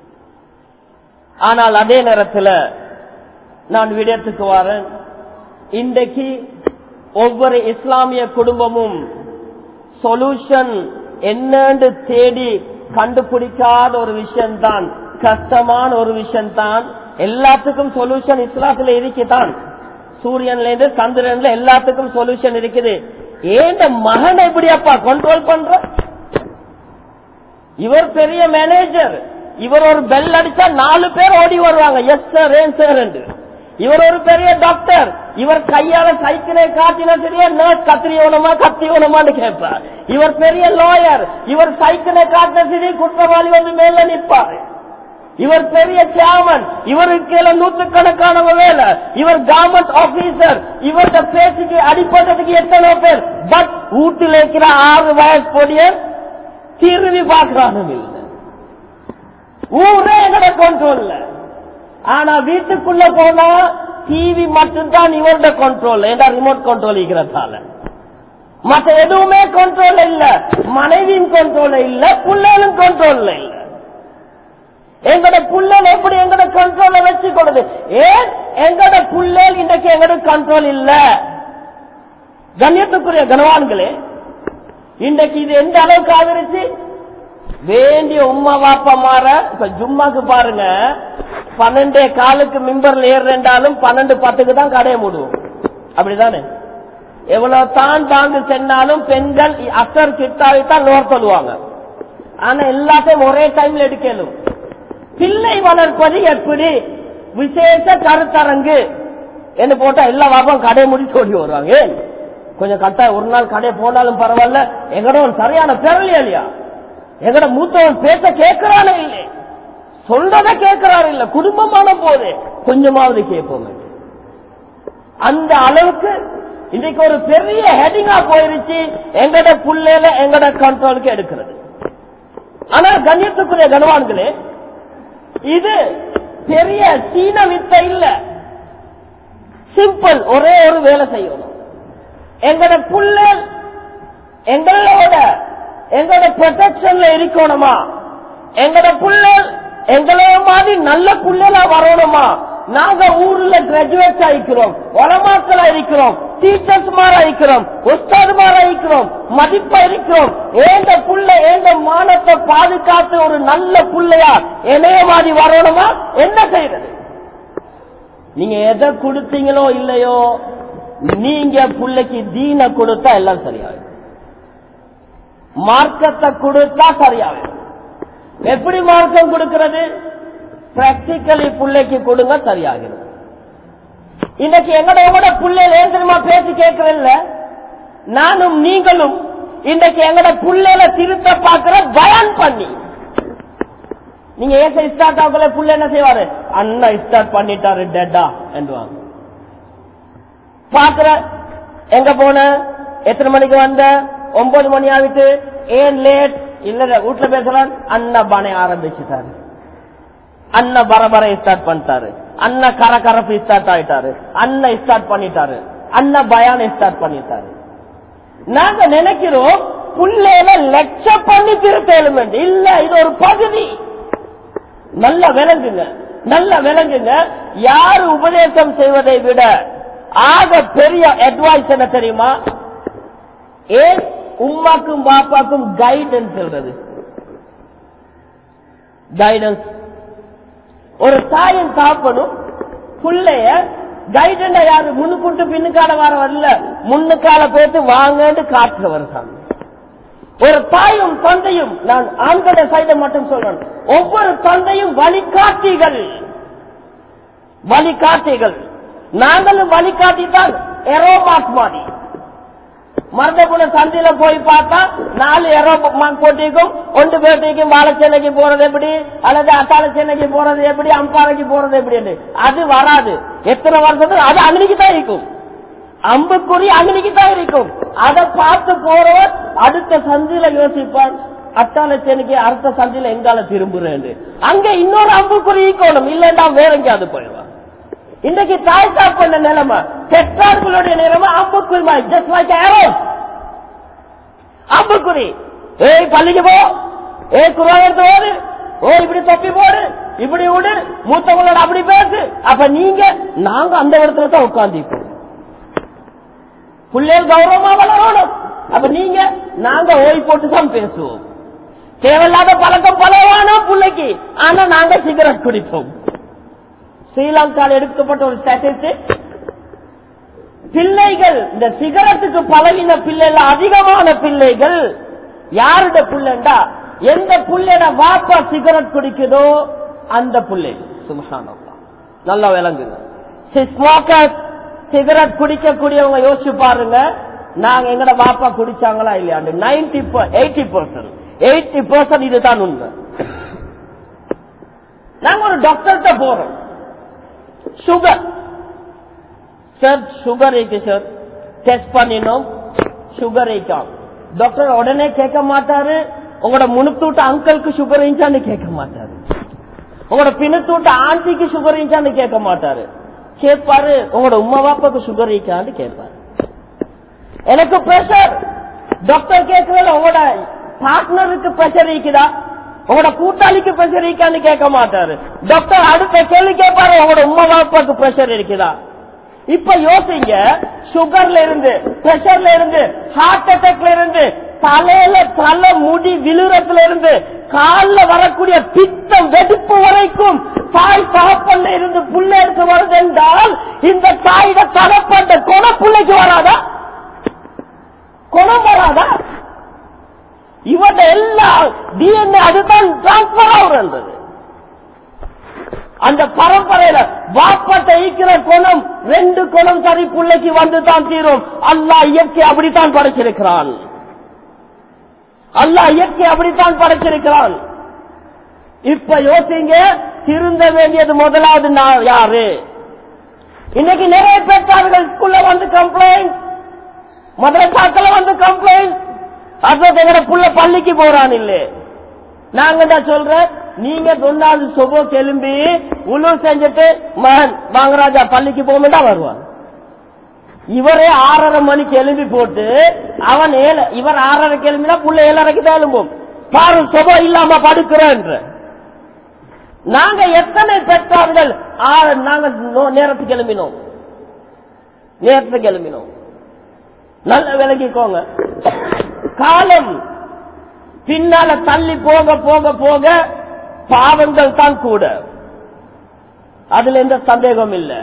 ஆனால் அதே நேரத்தில் நான் விடயத்துக்கு வரேன் இன்றைக்கு ஒவ்வொரு இஸ்லாமிய குடும்பமும் சொல்யூஷன் என்னன்னு தேடி கண்டுபிடிக்காத ஒரு விஷயம்தான் கஷ்டமான ஒரு விஷயம்தான் எல்லாத்துக்கும் சொல்யூஷன் இஸ்லாத்துல இருக்குதான் சூரியன்ல இருந்து சந்திரன்ல எல்லாத்துக்கும் சொல்யூஷன் இருக்குது ஏண்ட மகன் எப்படியாப்பா கண்ட்ரோல் பண்ற இவர் பெரிய மேனேஜர் இவர் ஒரு பெல் அடிச்சா நாலு பேர் ஓடி வருவாங்க எஸ் சார் ஏன் சார் என்று இவர் ஒரு பெரிய டாக்டர் இவர் கையால சைக்கிளை காட்டினா சரியா நர்ஸ் கத்திரி ஓனமா கத்தி ஓனமான்னு கேட்பார் இவர் பெரிய லாயர் இவர் சைக்கிளை காட்டின சரி குற்றவாளி வந்து மேல நிற்பாரு இவர் பெரிய சேர்மன் இவருக்கு கீழே நூற்றுக்கணக்கான வேலை இவர் கவர்மெண்ட் ஆபீசர் இவர்கிட்ட பேச்சுக்கு அடிப்பட்டதுக்கு எத்தனை பேர் பட் வீட்டில் இருக்கிற ஆறு வயசு பொடியர் திரும்பி பார்க்கிறானும் இல்லை ஊரே எங்கட கண்ட்ரோல்ல ஆனா வீட்டுக்குள்ள போனா டிவி மட்டும்தான் இவரோட கண்ட்ரோல் ஏன்னா ரிமோட் கண்ட்ரோல் இருக்கிறதால மத்த எதுவுமே கண்ட்ரோல் இல்ல மனைவியின் கண்ட்ரோல் இல்ல பிள்ளைகளும் கண்ட்ரோல்ல இல்ல எங்கட புள்ளல் எப்படி எங்கட கண்ட்ரோல வச்சு கொடுது ஏன் எங்கட புள்ளல் இன்றைக்கு எங்கட கண்ட்ரோல் இல்ல கண்ணியத்துக்குரிய கனவான்களே இன்றைக்கு இது எந்த அளவுக்கு ஆகிருச்சு வேண்டிய உம்மா வாப்பா மாற இப்ப ஜும்மாக்கு பாருங்க பன்னெண்டே காலுக்கு மிம்பர்ல ஏறுறாலும் பன்னெண்டு பத்துக்கு தான் கடையை மூடுவோம் அப்படிதானே எவ்வளவு தான் பாங்கு சென்னாலும் பெண்கள் அசர் கிட்டாவித்தான் நோர் சொல்லுவாங்க ஆனா எல்லாத்தையும் ஒரே டைம்ல எடுக்கணும் பிள்ளை வளர்ப்பது எப்படி விசேஷ கருத்தரங்கு என்று போட்டா எல்லா வாப்பம் கடையை முடிச்சு ஓடி வருவாங்க ஏன் கொஞ்சம் கட்டாய ஒரு நாள் கடை போனாலும் பரவாயில்ல எங்கட ஒரு சரியான பெறலையா இல்லையா எங்கட மூத்தவன் பேச கேட்கிறானே இல்லை சொல்றத கேட்கிறாரு இல்ல குடும்பமான போது கொஞ்சமாவது கேட்போம் அந்த அளவுக்கு இன்னைக்கு ஒரு பெரிய ஹெடிங்கா போயிருச்சு எங்கட புள்ளையில எங்கட கண்ட்ரோலுக்கு எடுக்கிறது ஆனா கண்ணியத்துக்குரிய கனவான்களே இது பெரிய சீன வித்தை இல்ல சிம்பிள் ஒரே ஒரு வேலை செய்யணும் எங்கட புள்ள எங்களோட எங்களோட ப்ரொடெக்ஷன்ல இருக்கணுமா எங்களோட புள்ள எங்களைய மாதிரி நல்ல புள்ளலா வரணுமா நாங்க ஊர்ல கிராஜுவேட் ஆயிக்கிறோம் உலமாக்களா இருக்கிறோம் டீச்சர்ஸ் மாரா இருக்கிறோம் உஸ்தாது மாரா இருக்கிறோம் மதிப்பா இருக்கிறோம் ஏந்த புள்ள ஏந்த மானத்தை பாதுகாத்து ஒரு நல்ல புள்ளையா என்னைய மாதிரி வரணுமா என்ன செய்யறது நீங்க எதை கொடுத்தீங்களோ இல்லையோ நீங்க புள்ளைக்கு தீன கொடுத்தா எல்லாம் சரியாகும் மார்க்கத்தை கொடுத்தா சரியாகும் எப்படி மார்க்கம் கொடுக்கிறது பிராக்டிக்கலி பிள்ளைக்கு கொடுங்க சரியாகிறது இன்னைக்கு எங்கட எங்கட பிள்ளைல ஏன் தெரியுமா பேசி கேட்கறதில்ல நானும் நீங்களும் இன்னைக்கு எங்கட புள்ளையில திருத்த பாக்குற பயான் பண்ணி நீங்க ஏச ஸ்டார்ட் ஆகல புள்ள என்ன செய்வாரு அண்ணா ஸ்டார்ட் பண்ணிட்டாரு டெட்டா என்றுவாங்க பாக்குற எங்க போன எத்தனை மணிக்கு வந்த ஒன்பது மணி ஆகிட்டு ஏன் லேட் இல்ல வீட்டுல பேசுறான் அண்ணா பானை ஆரம்பிச்சுட்டாரு அண்ணா பரபர ஸ்டார்ட் பண்ணிட்டாரு அண்ணா கரகரப்பு ஸ்டார்ட் ஆயிட்டாரு அண்ணா ஸ்டார்ட் பண்ணிட்டாரு அண்ணா பயான ஸ்டார்ட் பண்ணிட்டாரு நாங்க நினைக்கிறோம் புள்ளையில லட்ச பண்ணி திருத்த எலிமெண்ட் இல்ல இது ஒரு பகுதி நல்ல விளங்குங்க நல்ல விளங்குங்க யார் உபதேசம் செய்வதை விட ஆக பெரிய அட்வைஸ் என்ன தெரியுமா ஏன் உம்மாக்கும் பாப்பாக்கும் கைடன்ஸ் சொல்றது கைடன்ஸ் ஒரு தாயும் தாப்பனும் புள்ளைய கைடன்ட யாரு முன்னுக்குண்டு பின்னுக்கால வர வரல முன்னுக்கால போயிட்டு வாங்கன்னு காட்டுறவர் சாமி ஒரு தாயும் தந்தையும் நான் ஆண்கள சைட மட்டும் சொல்றேன் ஒவ்வொரு தந்தையும் வழிகாட்டிகள் வழிகாட்டிகள் நாங்களும் வழிகாட்டித்தான் எரோமாட் மாதிரி மருதபுர சந்தையில போய் பார்த்தா நாலு எரோ போட்டிக்கும் ஒன்று பேட்டிக்கும் வாழைச்சென்னைக்கு போறது எப்படி அல்லது அத்தாள சென்னைக்கு போறது எப்படி அம்பாறைக்கு போறது எப்படி அது வராது எத்தனை வருஷத்துக்கு அது அன்னைக்கு தான் இருக்கும் அம்புக்குறி அன்னைக்கு தான் இருக்கும் அதை பார்த்து போறவர் அடுத்த சந்தில யோசிப்பான் அட்டாள சென்னைக்கு அடுத்த சந்தில எங்கால திரும்புறேன் அங்க இன்னொரு அம்புக்குறி ஈக்கணும் இல்லைன்னா வேற எங்கேயாவது போயிடுவான் இன்னைக்கு தாய் சாப்பிட நிலைமை பெற்றார்களுடைய நிலைமை அம்புக்குறி மாதிரி ஜஸ்ட் லைக் ஏரோ அம்புக்குறி ஏய் பள்ளிக்கு போ ஏய் குருவா எடுத்து ஓடு ஓ இப்படி தொப்பி போடு இப்படி விடு மூத்தவங்களோட அப்படி பேசு அப்ப நீங்க நாங்க அந்த இடத்துல தான் உட்கார்ந்து பிள்ளைகள் கௌரவமா வளரணும் அப்ப நீங்க நாங்க ஓய் போட்டு தான் பேசுவோம் தேவையில்லாத பழக்கம் பலவான பிள்ளைக்கு ஆனா நாங்க சிகரெட் குடிப்போம் ஸ்ரீலங்காவில் எடுக்கப்பட்ட ஒரு ஸ்டாட்டிஸ்டிக் பிள்ளைகள் இந்த சிகரெட்டுக்கு பழகின பிள்ளைகள் அதிகமான பிள்ளைகள் யாருடைய பிள்ளைண்டா எந்த புள்ளையோட வாப்பா சிகரெட் குடிக்குதோ அந்த பிள்ளை சுமசானம் நல்லா விளங்குங்க ஸ்மோக்கர் சிகரெட் குடிக்கக்கூடியவங்க யோசிச்சு பாருங்க நாங்க எங்கட வாப்பா குடிச்சாங்களா இல்லையா ninety eighty percent eighty percent இதுதான் உண்மை நாங்க ஒரு டாக்டர்கிட்ட போறோம் சுகர் சார் சுகர் இருக்கு சார் டெஸ்ட் பண்ணினோம் சுகர் இருக்கான் டாக்டர் உடனே கேட்க மாட்டாரு உங்களோட முனுத்தூட்ட அங்கிளுக்கு சுகர் இருந்துச்சான்னு கேட்க மாட்டாரு உங்களோட பின்னத்தூட்ட ஆண்டிக்கு சுகர் இருந்துச்சான்னு கேட்க மாட்டாரு கேட்பாரு உங்களோட உமா பாப்பாக்கு சுகர் இருக்கான்னு கேட்பாரு எனக்கு பிரஷர் டாக்டர் கேட்கறதுல உங்களோட பார்ட்னருக்கு பிரஷர் இருக்குதா உங்களோட கூட்டாளிக்கு பிரஷர் இருக்கான்னு கேட்க மாட்டாரு டாக்டர் அடுத்த கேள்வி கேட்பாரு உங்களோட உமா பாப்பாக்கு பிரஷர் இருக்குதா இப்ப யோசிங்க சுகர்ல இருந்து பிரஷர்ல இருந்து ஹார்ட் அட்டாக்ல இருந்து தலையில தலை முடி விழுறதுல இருந்து கால்ல வரக்கூடிய பித்தம் வெடிப்பு வரைக்கும் தாய் தகப்பன்ல இருந்து புள்ளைக்கு வருது என்றால் இந்த தாயிட தகப்பன்ற குண பிள்ளைக்கு வராதா குணம் வராதா இவன் எல்லா டிஎன்ஏ அதுதான் டிரான்ஸ்பர் ஆகுறது அந்த பரம்பரையில வாப்பத்தை ஈக்கிற குணம் ரெண்டு குணம் சரி பிள்ளைக்கு வந்து தான் தீரும் அல்லா இயற்கை அப்படித்தான் படைச்சிருக்கிறான் அல்லா இயற்கை அப்படித்தான் படைச்சிருக்கிறான் இப்ப யோசிங்க திருந்த வேண்டியது முதலாவது நான் யாரு இன்னைக்கு நிறைய பெற்றார்கள் ஸ்கூல்ல வந்து கம்ப்ளைண்ட் மதரசாக்கள வந்து கம்ப்ளைண்ட் அது எங்கட புள்ள பள்ளிக்கு போறான் இல்லே நாங்க தான் சொல்றேன் நீங்க தொண்டாது சொபோ கிளம்பி உழு செஞ்சுட்டு மகன் வாங்கராஜா பள்ளிக்கு போகணும் வருவான் இவரே ஆறரை மணிக்கு எழுப்பி போட்டு அவன் ஏழு இவர் ஆறரைக்கு எழுப்பினா புள்ள ஏழரைக்கு தான் எழும்பும் பாரு சுபம் இல்லாம படுக்கிறேன் நாங்க எத்தனை பெற்றார்கள் ஆறு நாங்க நோ- நேரத்துக்கு எழுப்பினோம் நேரத்துக்கு எழுப்பினோம் நல்ல விலகிக்கோங்க காலம் பின்னால தள்ளி போக போக போக பாவங்கள் தான் கூட அதுல எந்த சந்தேகம் இல்லை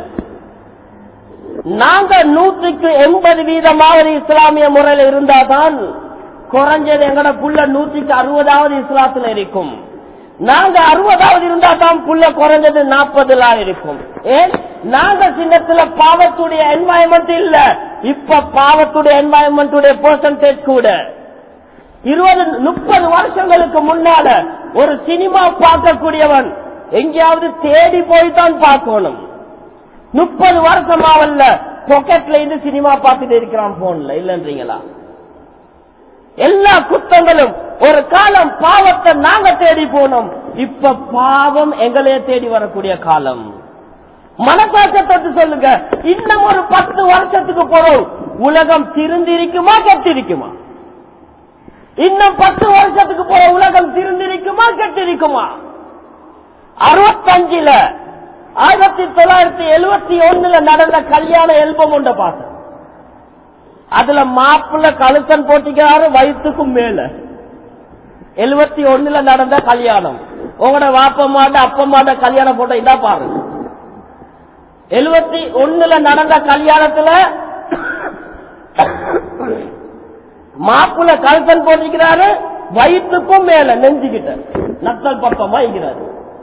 நாங்க நூற்றுக்கு எண்பது வீதமாவது இஸ்லாமிய முறையில் இருந்தாதான் குறைஞ்சது எங்கட புள்ள நூற்றுக்கு அறுபதாவது இஸ்லாத்துல இருக்கும் நாங்க அறுபதாவது இருந்தா தான் புள்ள குறைஞ்சது நாற்பதுல இருக்கும் ஏன் நாங்க சின்னத்துல பாவத்துடைய என்வாயன்மெண்ட் இல்ல இப்ப பாவத்துடைய என்வாயன்மெண்ட் பெர்சன்டேஜ் கூட இருபது முப்பது வருஷங்களுக்கு முன்னால ஒரு சினிமா பார்க்கக்கூடியவன் எங்கேயாவது தேடி போய் தான் பார்க்கணும் முப்பது வருஷமாவல்ல பாக்கெட்ல இருந்து சினிமா பார்த்துட்டு இருக்கிறான் போன்ல இல்லன்றீங்களா எல்லா குத்தங்களும் ஒரு காலம் பாவத்தை நாங்க தேடி போனோம் இப்ப பாவம் எங்களே தேடி வரக்கூடிய காலம் மனசாட்ச தொட்டு சொல்லுங்க இன்னும் ஒரு பத்து வருஷத்துக்கு போறோம் உலகம் திருந்திருக்குமா கெட்டிருக்குமா இன்னும் பத்து வருஷத்துக்கு போற உலகம் திருந்திருக்குமா கெட்டிருக்குமா அறுபத்தஞ்சுல ஆயிரத்தி தொள்ளாயிரத்தி எழுபத்தி ஒண்ணுல நடந்த கல்யாண எல்பம் ஒன்ற பார்த்தேன் அதுல மாப்பிள்ள கழுத்தன் போட்டிக்கிறாரு வயிற்றுக்கும் மேல எழுபத்தி ஒண்ணுல நடந்த கல்யாணம் உங்களோட வாப்பமாட அப்பமாட கல்யாணம் போட்டோ இதா பாருங்க எழுபத்தி ஒண்ணுல நடந்த கல்யாணத்துல மாப்பிள்ள கழுத்தன் போட்டிக்கிறாரு வயிற்றுக்கும் மேல நெஞ்சுக்கிட்ட நத்தல் பக்கமா இருக்கிறாரு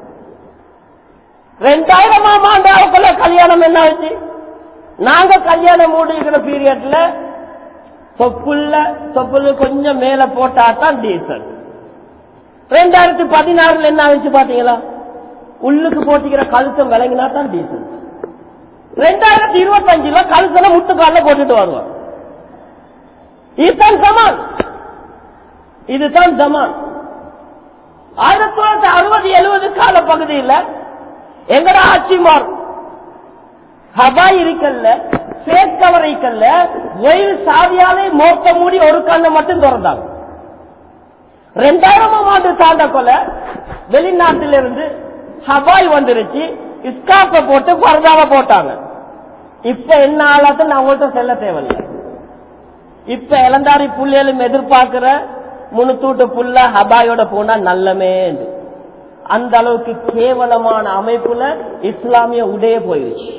ரெண்டாயிரமாம் ஆண்டு அவக்குள்ள கல்யாணம் என்ன ஆச்சு நாங்க கல்யாணம் மூடிக்கிற பீரியட்ல சொப்புள்ள சொப்புல கொஞ்சம் மேல போட்டா தான் டீசல் ரெண்டாயிரத்தி பதினாறுல என்ன ஆச்சு பாத்தீங்களா உள்ளுக்கு போட்டிக்கிற கழுத்தம் விளங்கினா தான் டீசல் ரெண்டாயிரத்தி இருபத்தஞ்சுல கழுத்தல முட்டுக்கால போட்டுட்டு வருவான் இதுதான் ஜமான் இதுதான் ஜமான் ஆயிரத்தி தொள்ளாயிரத்தி அறுபது எழுபது கால பகுதியில் எங்கட ஆட்சிமார் ஹபா இருக்கல்ல சேக்கவர் இருக்கல்ல வெயில் சாதியாலே மோக்க மூடி ஒரு கண்ணை மட்டும் திறந்தாங்க ரெண்டாயிரமாம் ஆண்டு தாண்ட கொல வெளிநாட்டிலிருந்து ஹபாய் வந்துருச்சு இஸ்காப்ப போட்டு பரதாவை போட்டாங்க இப்ப என்ன ஆளாத்த நான் உங்கள்கிட்ட செல்ல தேவையில்லை இப்ப இளந்தாரி புள்ளியலும் எதிர்பார்க்கிற முனுத்தூட்டு புள்ள ஹபாயோட போனா நல்லமே அந்த அளவுக்கு கேவலமான அமைப்புல இஸ்லாமிய உடைய போயிருச்சு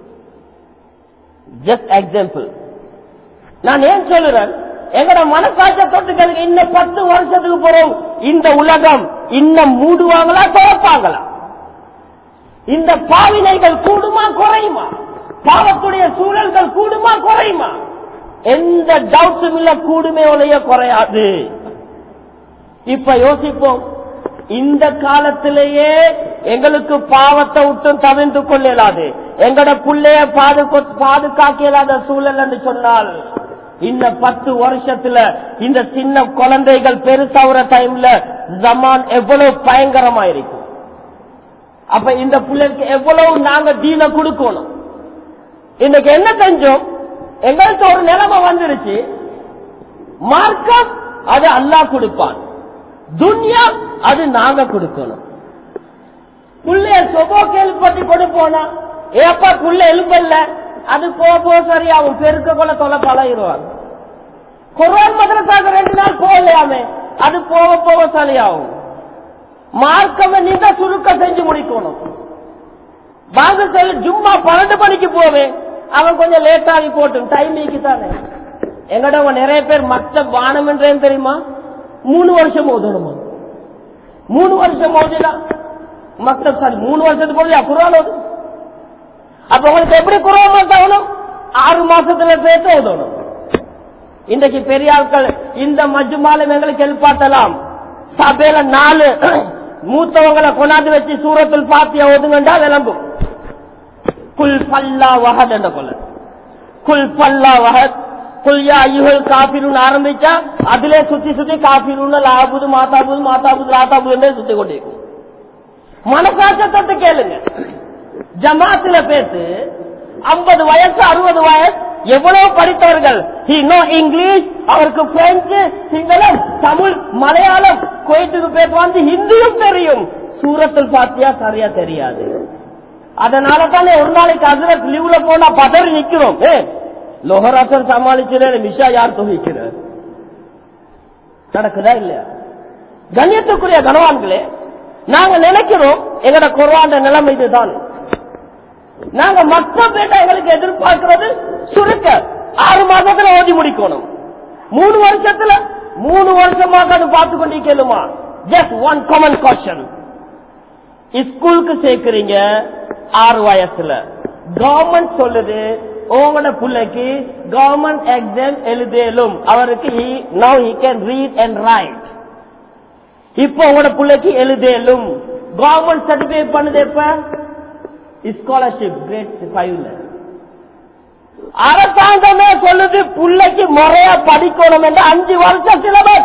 ஜஸ்ட் எக்ஸாம்பிள் நான் ஏன் சொல்லுறேன் எங்கட மனசாட்ச தொட்டுக்களுக்கு இன்னும் பத்து வருஷத்துக்கு போறோம் இந்த உலகம் இன்னும் மூடுவாங்களா திறப்பாங்களா இந்த பாவினைகள் கூடுமா குறையுமா பாவத்துடைய சூழல்கள் கூடுமா குறையுமா எந்த டவுட்ஸும் இல்ல கூடுமே ஒழிய குறையாது இப்ப யோசிப்போம் இந்த காலத்திலேயே எங்களுக்கு பாவத்தை விட்டும் தவிர்த்து கொள்ளலாது எங்கட புள்ளைய பாதுகாக்க இயலாத சூழல் என்று சொன்னால் இந்த பத்து வருஷத்துல இந்த சின்ன குழந்தைகள் பெருசாகிற டைம்ல ஜமான் எவ்வளவு பயங்கரமா இருக்கும் அப்ப இந்த பிள்ளைக்கு எவ்வளவு நாங்க தீன கொடுக்கணும் இன்னைக்கு என்ன செஞ்சோம் எங்களுக்கு ஒரு நிலைமை வந்துருச்சு மார்க்கம் அது அல்லாஹ் கொடுப்பான் துன்யா அது நாங்க கொடுக்கணும் புள்ளைய சொபோ கேள்விப்பட்டு கொண்டு போனா ஏப்பா புள்ள எலும்பல்ல அது போக போக சரியாகும் பெருக்க கொள்ள தொலை பழகிடுவாங்க குரான் மதரசாக ரெண்டு நாள் போகலையாமே அது போக போக சரியாகும் மார்க்கம் நீங்க சுருக்க செஞ்சு முடிக்கணும் வாங்க சொல்லி ஜும்மா பன்னெண்டு மணிக்கு போவேன் அவன் கொஞ்சம் லேட் ஆகி போட்டும் டைமிங்க்கு தானே எங்கட நிறைய பேர் மற்ற வானம் என்றேன் தெரியுமா மூணு வருஷம் ஓதணுமா மூணு வருஷம் ஓதினா மக்தப் சாரி மூணு வருஷத்துக்கு போது குரான் ஓதும் அப்ப உங்களுக்கு எப்படி குரான் ஆகணும் ஆறு மாசத்துல சேர்த்து ஓதணும் இன்றைக்கு பெரிய ஆட்கள் இந்த மஜ்மாலும் எங்களுக்கு எழுப்பாட்டலாம் சபையில நாலு மூத்தவங்களை கொண்டாந்து வச்சு சூரத்தில் பாத்திய ஓதுங்கண்டா விளம்பும் குல் பல்லா வகத் என்ற கொள்ள குல் பல்லா வகத் குல்யா ஐயுகள் காபிருன்னு ஆரம்பிச்சா அதுல சுத்தி சுத்தி காபிருன்னு லாபுது மாதாபுது மாதாபுது லாதாபுது சுத்தி கொண்டிருக்கும் மனசாட்சத்தை கேளுங்க ஜமாத்துல பேசு ஐம்பது வயசு அறுபது வயசு எவ்வளவு படித்தவர்கள் he know இங்கிலீஷ் அவருக்கு பிரெஞ்சு சிங்களம் தமிழ் மலையாளம் குவைத்துக்கு பேர் வந்து ஹிந்தியும் தெரியும் சூரத்தில் பாத்தியா சரியா தெரியாது அதனால தானே ஒரு நாளைக்கு அசரத் லீவ்ல போனா பதறி நிக்கிறோம் ஏ லோகராசன் சமாளிக்கிறேன் மிஷா யார் தொகைக்கிறார் நடக்குதா இல்லையா கண்ணியத்துக்குரிய கனவான்களே நாங்க நினைக்கிறோம் எங்கட குர்ஆன் நிலைமை இதுதான் நாங்க மற்ற பேட்டை எங்களுக்கு எதிர்பார்க்கிறது சுருக்க ஆறு மாசத்துல ஓதி முடிக்கணும் மூணு வருஷத்துல மூணு வருஷமாக அது பார்த்து கொண்டிருக்கலுமா ஜஸ்ட் ஒன் காமன் கொஸ்டின் ஸ்கூலுக்கு சேர்க்கிறீங்க ஆறு வயசுல கவர்மெண்ட் சொல்லுது உங்களோட பிள்ளைக்கு கவர்மெண்ட் எக்ஸாம் எழுதலும் அவருக்கு now he can read and write இப்போ உங்களோட பிள்ளைக்கு எழுதலும் கவர்மெண்ட் சர்டிபிகேட் பண்ணுது எப்ப ஸ்காலர்ஷிப் கிரேட் ஃபைவ்ல அரசாங்கமே சொல்லுது பிள்ளைக்கு முறையா படிக்கணும் என்று அஞ்சு வருஷம் சிலபஸ்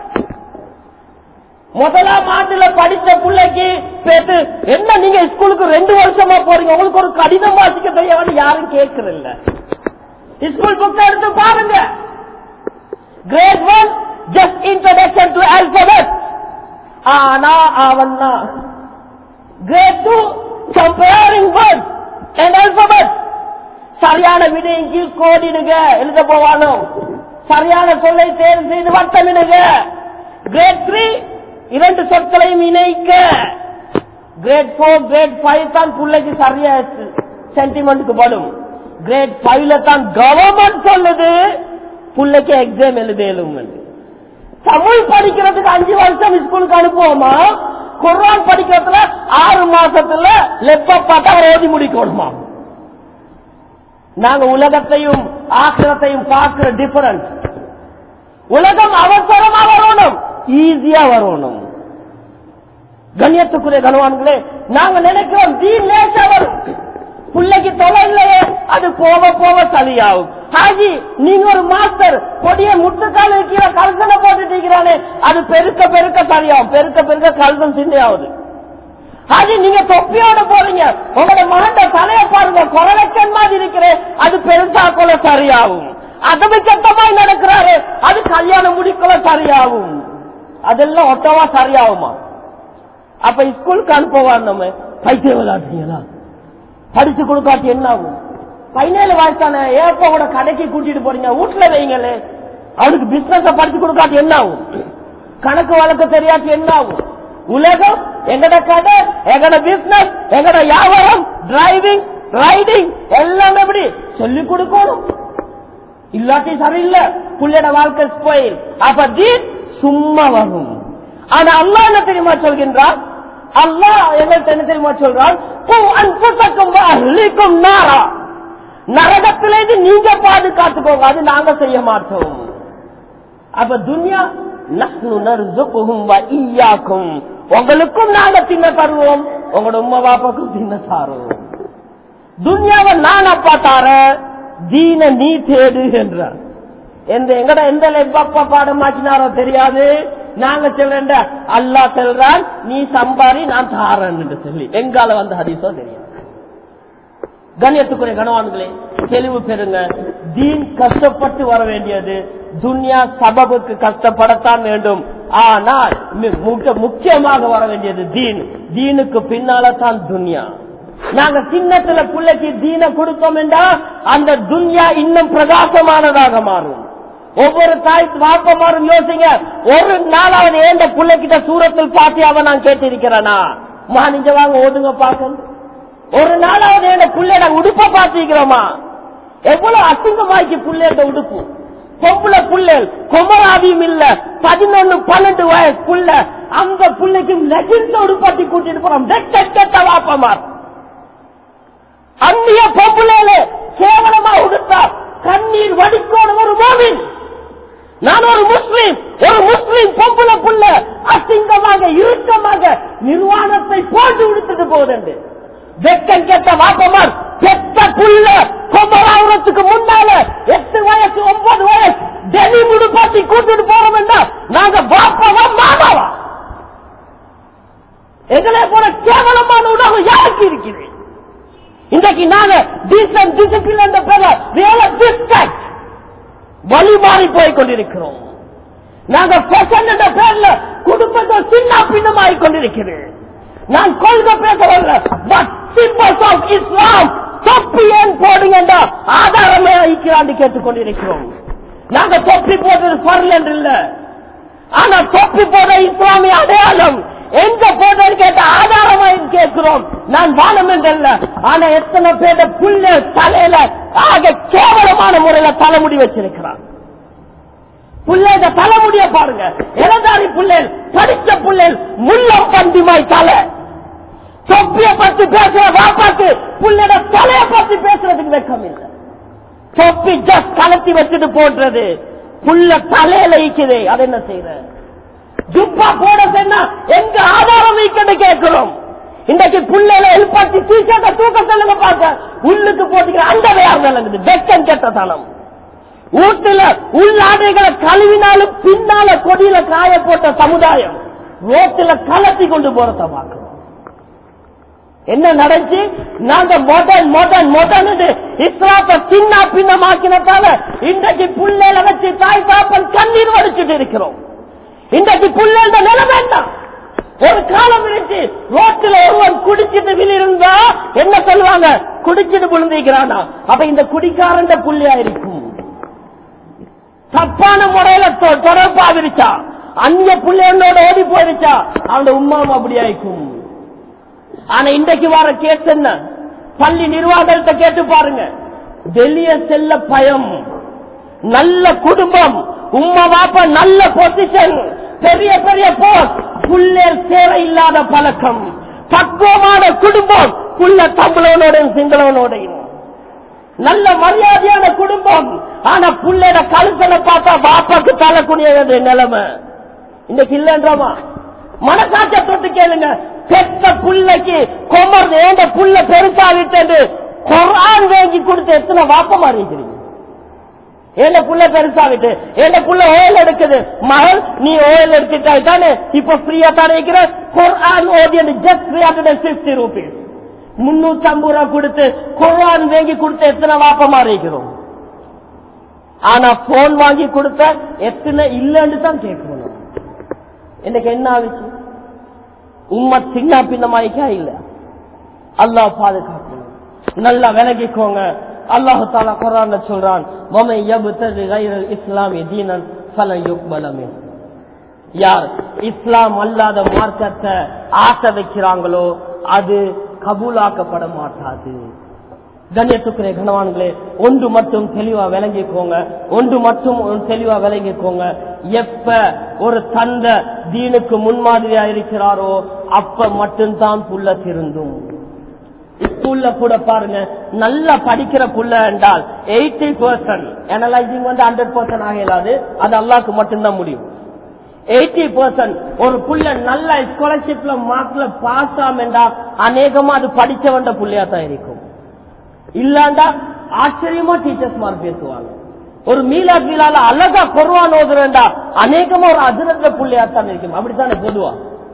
முதலாம் ஆண்டுல படித்த பிள்ளைக்கு பேத்து என்ன நீங்க ஸ்கூலுக்கு ரெண்டு வருஷமா போறீங்க உங்களுக்கு ஒரு கடிதம் வாசிக்க தெரியாது யாரும் கேட்கறதில்ல ஸ்கூல் புக் எடுத்து பாருங்க grade one just introduction to alphabet ஆனா அவன்னா grade two comparing word and alphabet சரியான விடையின் கீழ் கோடிடுங்க எழுத போவானோ சரியான சொல்லை தேர்வு செய்து வட்டமிடுங்க கிரேட் த்ரீ இரண்டு சொற்களையும் இணைக்க கிரேட் போர் கிரேட் ஃபைவ் தான் பிள்ளைக்கு சரியா சென்டிமெண்ட்டுக்கு படும் கிரேட் ஃபைவ்ல தான் கவர்மெண்ட் சொல்லுது பிள்ளைக்கு எக்ஸாம் எழுதலும் தமிழ் படிக்கிறதுக்கு அஞ்சு வருஷம் ஸ்கூலுக்கு அனுப்புவோமா குர்ஆன் படிக்கிறதுல ஆறு மாசத்துல லெப்ப பார்த்தா ஓதி முடிக்கணுமா நாங்க உலகத்தையும் ஆக்கிரத்தையும் பார்க்கிற டிஃபரன்ஸ் உலகம் அவசரமா வரணும் ஈஸியா வரணும் கண்ணியத்துக்குரிய கனவான்களே நாங்க நினைக்கிறோம் தீன் லேசா வரும் பிள்ளைக்கு தொலை இல்லையே அது போக போக சரியாகும் ஹாஜி நீங்க ஒரு மாஸ்டர் கொடிய முட்டுக்கால் இருக்கிற கல்சனை போட்டுட்டு அது பெருக்க பெருக்க சரியாகும் பெருக்க பெருக்க கல்சன் சிந்தையாகுது ஹாஜி நீங்க தொப்பியோட போறீங்க உங்களோட மகண்ட தலைய பாருங்க குரலக்கன் மாதிரி இருக்கிற அது பெருசா கொல சரியாகும் அதவி சத்தமாய் நடக்கிறாரு அது கல்யாணம் முடிக்கல சரியாகும் அதெல்லாம் ஒட்டவா சரியாகுமா அப்ப ஸ்கூலுக்கு அனுப்புவார் நம்ம பைத்தியம் விளையாடுறீங்களா படிச்சு கொடுக்காட்டி என்ன ஆகும் பதினேழு வயசான ஏப்ப கூட கடைக்கு கூட்டிட்டு போறீங்க வீட்டுல வைங்களே அவனுக்கு பிசினஸ் படிச்சு கொடுக்காட்டி என்ன ஆகும் கணக்கு வழக்கு தெரியாட்டி என்ன ஆகும் உலகம் எங்கட கடை எங்கட பிசினஸ் எங்கட வியாபாரம் டிரைவிங் ரைடிங் எல்லாம் எப்படி சொல்லி கொடுக்கணும் இல்லாட்டி சரியில்லை புள்ளையோட வாழ்க்கை ஸ்போயில் அப்ப தீன் சும்மா வரும் ஆனா அல்லா என்ன தெரியுமா சொல்கின்றான் அல்லாஹ் எங்களுக்கு என்ன தெரியுமா சொல்றான் அன்புக்கும் நாரா நரகத்திலேருந்து நீங்க பாதுகாத்துக்கோங்க அது நாங்க செய்ய மாட்டோம் அப்ப துன்யா ஈயாக்கும் உங்களுக்கும் நாங்க தின்ன தருவோம் உங்களோட உமா பாப்பாக்கும் தின்ன தாரோம் துன்யாவை நான் அப்பா தார தீன நீ தேடு என்றார் எந்த எங்கட எந்த லெப்பா பாடம் மாற்றினாரோ தெரியாது நாங்க சொல்றேன் அல்லா செல்றான் நீ சம்பாரி நான் தாரன் என்று சொல்லி எங்கால வந்த ஹதீஸோ தெரியும் கண்ணியத்துக்குரிய கணவான்களே தெளிவு பெறுங்க தீன் கஷ்டப்பட்டு வர வேண்டியது துன்யா சபபுக்கு கஷ்டப்படத்தான் வேண்டும் ஆனால் முக்கியமாக வர வேண்டியது தீன் தீனுக்கு பின்னால தான் துன்யா நாங்க சின்னத்துல பிள்ளைக்கு தீன கொடுத்தோம் என்றா அந்த துன்யா இன்னும் பிரகாசமானதாக மாறும் ஒவ்வொரு தாய் வாப்பமாரும் யோசிங்க ஒரு நாளாவது ஏந்த பிள்ளைகிட்ட சூரத்தில் பாத்தியாவ நான் கேட்டிருக்கிறேனா மானிஞ்ச வாங்க ஓதுங்க பாக்கணும் ஒரு நாளாவது என் பிள்ளைட உடுப்ப பாத்திருக்கிறோமா எவ்வளவு அசிங்கமாக்கி பிள்ளைட உடுப்பு பொம்புல புள்ளல் குமராதியும் இல்ல பதினொன்னு பன்னெண்டு வயசு புள்ள அந்த பிள்ளைக்கு லெஜின்ல உடுப்பாட்டி கூட்டிட்டு போறோம் வாப்பமார் அந்நிய பொம்புல கேவலமா உடுத்தா கண்ணீர் வடிக்கோடும் ஒரு மோவின் நான் ஒரு முஸ்லீம் ஒரு முஸ்லீம் பொம்புல புள்ள அசிங்கமாக இறுக்கமாக நிர்வாணத்தை போட்டு உடுத்துட்டு போகுது வெக்கம் கெட்ட வாப்பமார் பெத்த புள்ள கொம்பராவரத்துக்கு முன்னால எட்டு வயசு ஒன்பது வயசு டெல்லி முடுப்பாட்டி கூட்டிட்டு போறோம் என்றா நாங்க பாப்பாவா மாமாவா எங்களை போல கேவலமான உணவு யாருக்கு இருக்கிறது இன்றைக்கு நாங்க டீசன்ட் டிசிப்ளின் என்ற பேர ரியலிஸ்டிக் வழி மாறி போய் கொண்டிருக்கிறோம் நாங்க ஃபேஷன் என்ற பேர்ல குடும்பத்தை சின்ன பின்னமாய் கொண்டிருக்கிறேன் நான் கொள்கை பேச வரல பட் சிம்பல்ஸ் ஆஃப் இஸ்லாம் தொப்பி ஏன் போடுங்கண்டா ஆதாரமே ஐக்கிறாண்டு கேட்டுக்கொண்டிருக்கிறோம் நாங்க தொப்பி போடுறது பரல் என்று இல்ல ஆனா தொப்பி போட இஸ்லாமிய அடையாளம் எங்க போட்டேன்னு கேட்ட ஆதாரமா கேட்கிறோம் நான் வானம் என்றல்ல ஆனா எத்தனை பேர புள்ள தலையில ஆக கேவலமான முறையில தலைமுடி வச்சிருக்கிறான் புள்ளைத தலைமுடிய பாருங்க இளந்தாரி புள்ளேல் படிச்ச புள்ளேல் முள்ளம் பண்டிமாய் தலை தொப்பிய பத்தி பேசுற வாப்பாக்கு புள்ளட தலைய பத்தி பேசுறதுக்கு வெக்கம் இல்லை தொப்பி ஜஸ்ட் கலத்தி வச்சுட்டு போட்டுறது புள்ள தலையில ஈக்குது அது என்ன செய்யற ஜுப்பா போட சொன்னா எங்க ஆதாரம் வைக்கன்னு கேட்கிறோம் இன்றைக்கு புள்ளையில எழுப்பாட்டி டீச்சர்ட்ட தூக்க சொல்லுங்க பார்க்க உள்ளுக்கு போட்டுக்கிற அந்த வேறு நிலங்குது வெக்கம் கெட்ட தனம் வீட்டுல உள்ளாடைகளை கழுவினாலும் பின்னால கொடியில காய போட்ட சமுதாயம் ரோட்டுல கலத்தி கொண்டு போறத பார்க்கிறோம் என்ன நடந்துச்சு நாங்க மொடன் மொடன் மொடன் இஸ்லாத்த சின்ன பின்னமாக்கினதால இன்றைக்கு புள்ளையில வச்சு தாய் தாப்பன் கண்ணீர் வடிச்சுட்டு இருக்கிறோம் இன்றைக்கு புள்ளேண்ட நிலைமை என்ன ஒரு காலம் இருந்துச்சு ரோட்டில் ஒருவன் குடிச்சிட்டு விழிருந்தா என்ன சொல்லுவாங்க குடிச்சிட்டு விழுந்திருக்கிறானா அப்ப இந்த குடிக்காரண்ட புள்ளையா இருக்கும் தப்பான முறையில தொ- தொடர்பா விரிச்சா அந்நிய பிள்ளைகளோட ஓடி போயிருச்சா அவனோட உமாவும் அப்படி ஆயிக்கும் ஆனா இன்றைக்கு வர கேஸ் என்ன பள்ளி நிர்வாகத்தை கேட்டு பாருங்க வெளியே செல்ல பயம் நல்ல குடும்பம் உம்மா வாப்பா நல்ல பொசிஷன் பெரிய பெரிய போஸ்ட் புள்ளேர் சேர இல்லாத பழக்கம் பக்குவமான குடும்பம் புள்ள தமிழனோடையும் சிங்களவனோடையும் நல்ல மரியாதையான குடும்பம் ஆனா புள்ளைட கழுத்தனை பார்த்தா பாப்பாக்கு தரக்கூடிய வேண்டிய நிலைமை இன்னைக்கு இல்லன்றமா மனசாட்ச தொட்டு கேளுங்க பெத்த புள்ளைக்கு கொமர் ஏண்ட புள்ள பெருசா விட்டு குரான் வாங்கி கொடுத்து எத்தனை வாப்பமா இருக்கிறீங்க ஏண்ட புள்ள பெருசா விட்டு ஏண்ட புள்ள ஓயல் எடுக்குது மகள் நீ ஓயல் எடுத்துட்டாய் தானே இப்ப ஃப்ரீயா தானே இருக்கிற குரான் ஓதியது just three hundred and fifty rupees முன்னூத்தி ஐம்பது ரூபா கொடுத்து குரான் வாங்கி கொடுத்து எத்தனை வாப்பமா இருக்கிறோம் ஆனா போன் வாங்கி கொடுத்தா எத்தனை இல்லைன்னு தான் கேட்கணும் இன்னைக்கு என்ன ஆச்சு உண்மை சின்ன பின்னமாயிக்கா இல்ல அல்லாஹ் பாதுகாக்கணும் நல்லா விலகிக்கோங்க அல்லாஹு தாலா குரான் சொல்றான் மமை யபுத்தது கைரல் இஸ்லாமி தீனன் ஃபல யுக்பலமே யார் இஸ்லாம் அல்லாத மார்க்கத்தை ஆசை வைக்கிறாங்களோ அது கபூலாக்கப்பட மாட்டாது கண்ணியத்துக்குரிய கணவான்களே ஒன்று மட்டும் தெளிவா விளங்கிக்கோங்க ஒன்று மட்டும் தெளிவா விளங்கிக்கோங்க எப்ப ஒரு தந்த தீனுக்கு முன்மாதிரியா இருக்கிறாரோ அப்ப மட்டும்தான் புள்ள திருந்தும் ஸ்கூல்ல கூட பாருங்க நல்லா படிக்கிற புள்ள என்றால் எயிட்டி பர்சன்ட் அனலைசிங் வந்து ஹண்ட்ரட் பர்சன்ட் ஆகலாது அது அல்லாக்கு மட்டும்தான் முடியும் எயிட்டி பர்சன்ட் ஒரு புள்ள நல்ல ஸ்காலர்ஷிப்ல மார்க்ல பாஸ் ஆமெண்டா அநேகமா அது படிச்சவண்ட புள்ளையா தான் இருக்கும் இல்லாண்டா ஆச்சரியமா டீச்சர்ஸ் மார்க் பேசுவாங்க ஒரு மீலாத் மீலால அழகா குர்வான் ஓதுறேன்டா அநேகமா ஒரு அதிரத்த புள்ளையா தான் இருக்கும் அப்படித்தானே பொதுவா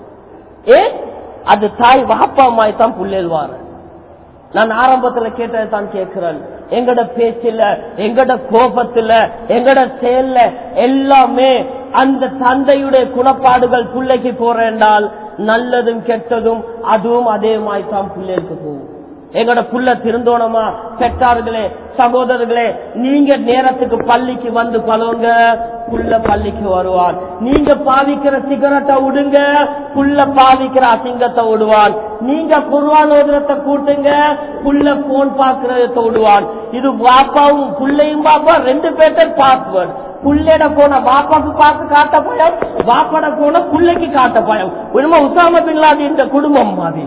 ஏ அது தாய் வாப்பா மாய் தான் புள்ளேல்வாரு நான் ஆரம்பத்துல கேட்டதை தான் கேட்கிறேன் எங்கட பேச்சுல எங்கட கோபத்துல எங்கட செயல்ல எல்லாமே அந்த தந்தையுடைய குணப்பாடுகள் பிள்ளைக்கு போறேன்னால் நல்லதும் கெட்டதும் அதுவும் அதே மாதிரி தான் பிள்ளைக்கு போகும் எங்கட புள்ள திருந்தோணமா பெற்றார்களே சகோதரர்களே நீங்க நேரத்துக்கு பள்ளிக்கு வந்து பழவுங்க புள்ள பள்ளிக்கு வருவான் நீங்க பாவிக்கிற சிகரெட்டை விடுங்க புள்ள பாவிக்கிற அசிங்கத்தை விடுவான் நீங்க குர்வான் ஓதுறத கூட்டுங்க புள்ள போன் பாக்குறத விடுவான் இது பாப்பாவும் புள்ளையும் பாப்பா ரெண்டு பேர்ட்ட பாஸ்வேர்டு புள்ளைட போன பாப்பாக்கு பார்த்து காட்ட பயம் பாப்பாட போன புள்ளைக்கு காட்ட பயம் உண்மை உசாம பின்லாதி இந்த குடும்பம் மாதிரி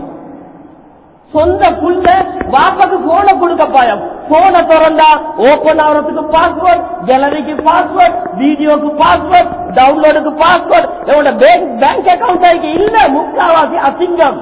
சொந்த புள்ள பாப்பாக்கு போன கொடுக்க பாயம் போன திறந்தா ஓபன் ஆகிறதுக்கு பாஸ்வேர்ட் கேலரிக்கு பாஸ்வேர்ட் வீடியோக்கு பாஸ்வேர்ட் டவுன்லோடுக்கு பாஸ்வேர்ட் என்னோட பேங்க் அக்கௌண்ட் ஆகி இல்ல முக்காவாசி அசிங்கம்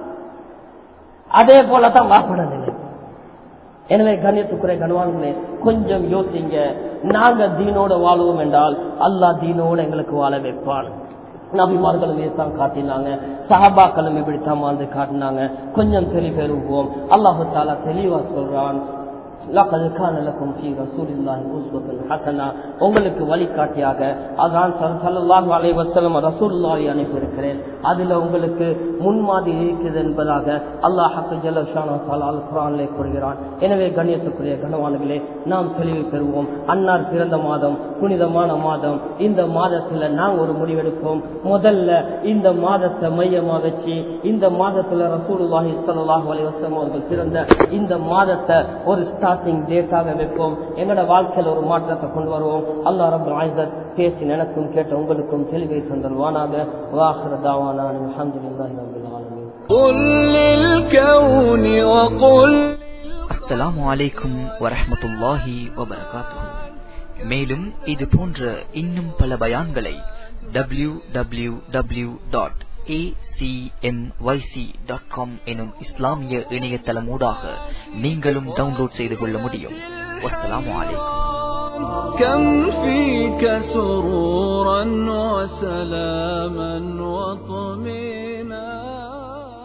அதே போலதான் வாப்பட நிலை எனவே கண்ணியத்துக்குறை கனவான்களே கொஞ்சம் யோசிங்க நாங்க தீனோட வாழுவோம் என்றால் அல்லாஹ் தீனோட எங்களுக்கு வாழ வைப்பான் நபிமார்களும் இதைத்தான் காட்டினாங்க சஹாபாக்களும் இப்படித்தான் வாழ்ந்து காட்டினாங்க கொஞ்சம் தெளிவு பெறுவோம் அல்லாஹு தாலா தெளிவா சொல்றான் லகத் கான லக்கும் ஃபீ ரசூலில்லாஹி உஸ்வத்துன் ஹஸனா உங்களுக்கு வழிகாட்டியாக அதான் ஸல்லல்லாஹு அலைஹி வஸல்லம் ரசூலுல்லாஹி அனுப்பியிருக்கிறேன் அதுல உங்களுக்கு முன்மாதிரி இருக்கிறது என்பதாக அல்லாஹ் ஜல்ல ஷானு தஆலா அல் குர்ஆனிலே கூறுகிறான் எனவே கண்ணியத்துக்குரிய கனவான்களே நாம் தெளிவு பெறுவோம் அன்னார் பிறந்த மாதம் புனிதமான மாதம் இந்த மாதத்துல நாம் ஒரு முடிவெடுப்போம் முதல்ல இந்த மாதத்தை மையமா வச்சு இந்த மாதத்துல ரசூலுல்லாஹி ஸல்லல்லாஹு அலைஹி வஸல்லம் அவர்கள் பிறந்த இந்த மாதத்தை ஒரு ஸ்டார்டிங் டேட்டாக வைப்போம் எங்களோட வாழ்க்கையில ஒரு மாற்றத்தை கொண்டு வருவோம் அல்லாஹ் ரப்பல் இஸ்ஸத் பேசி எனக்கும் கேட்ட உங்களுக்கும் தெளிவை தந்தல்வானாக வாஹிர தாவானா அல்ஹம்துலில்லாஹி ரப்பில் ஆலமீன் قل للكون وقل அஸ்ஸலாமு அலைக்கும் வரஹ்மத்துல்லாஹி வபரகாத்துஹு மேலும் இது போன்ற இன்னும் பல பயான்களை W W W dot dot com எனும் இஸ்லாமிய இணையதளமூடாக நீங்களும் டவுன்லோட் செய்து கொள்ள முடியும் வஸ்ஸலாமு அலைக்கும் كم فيك سرورا وسلاما وطمئنا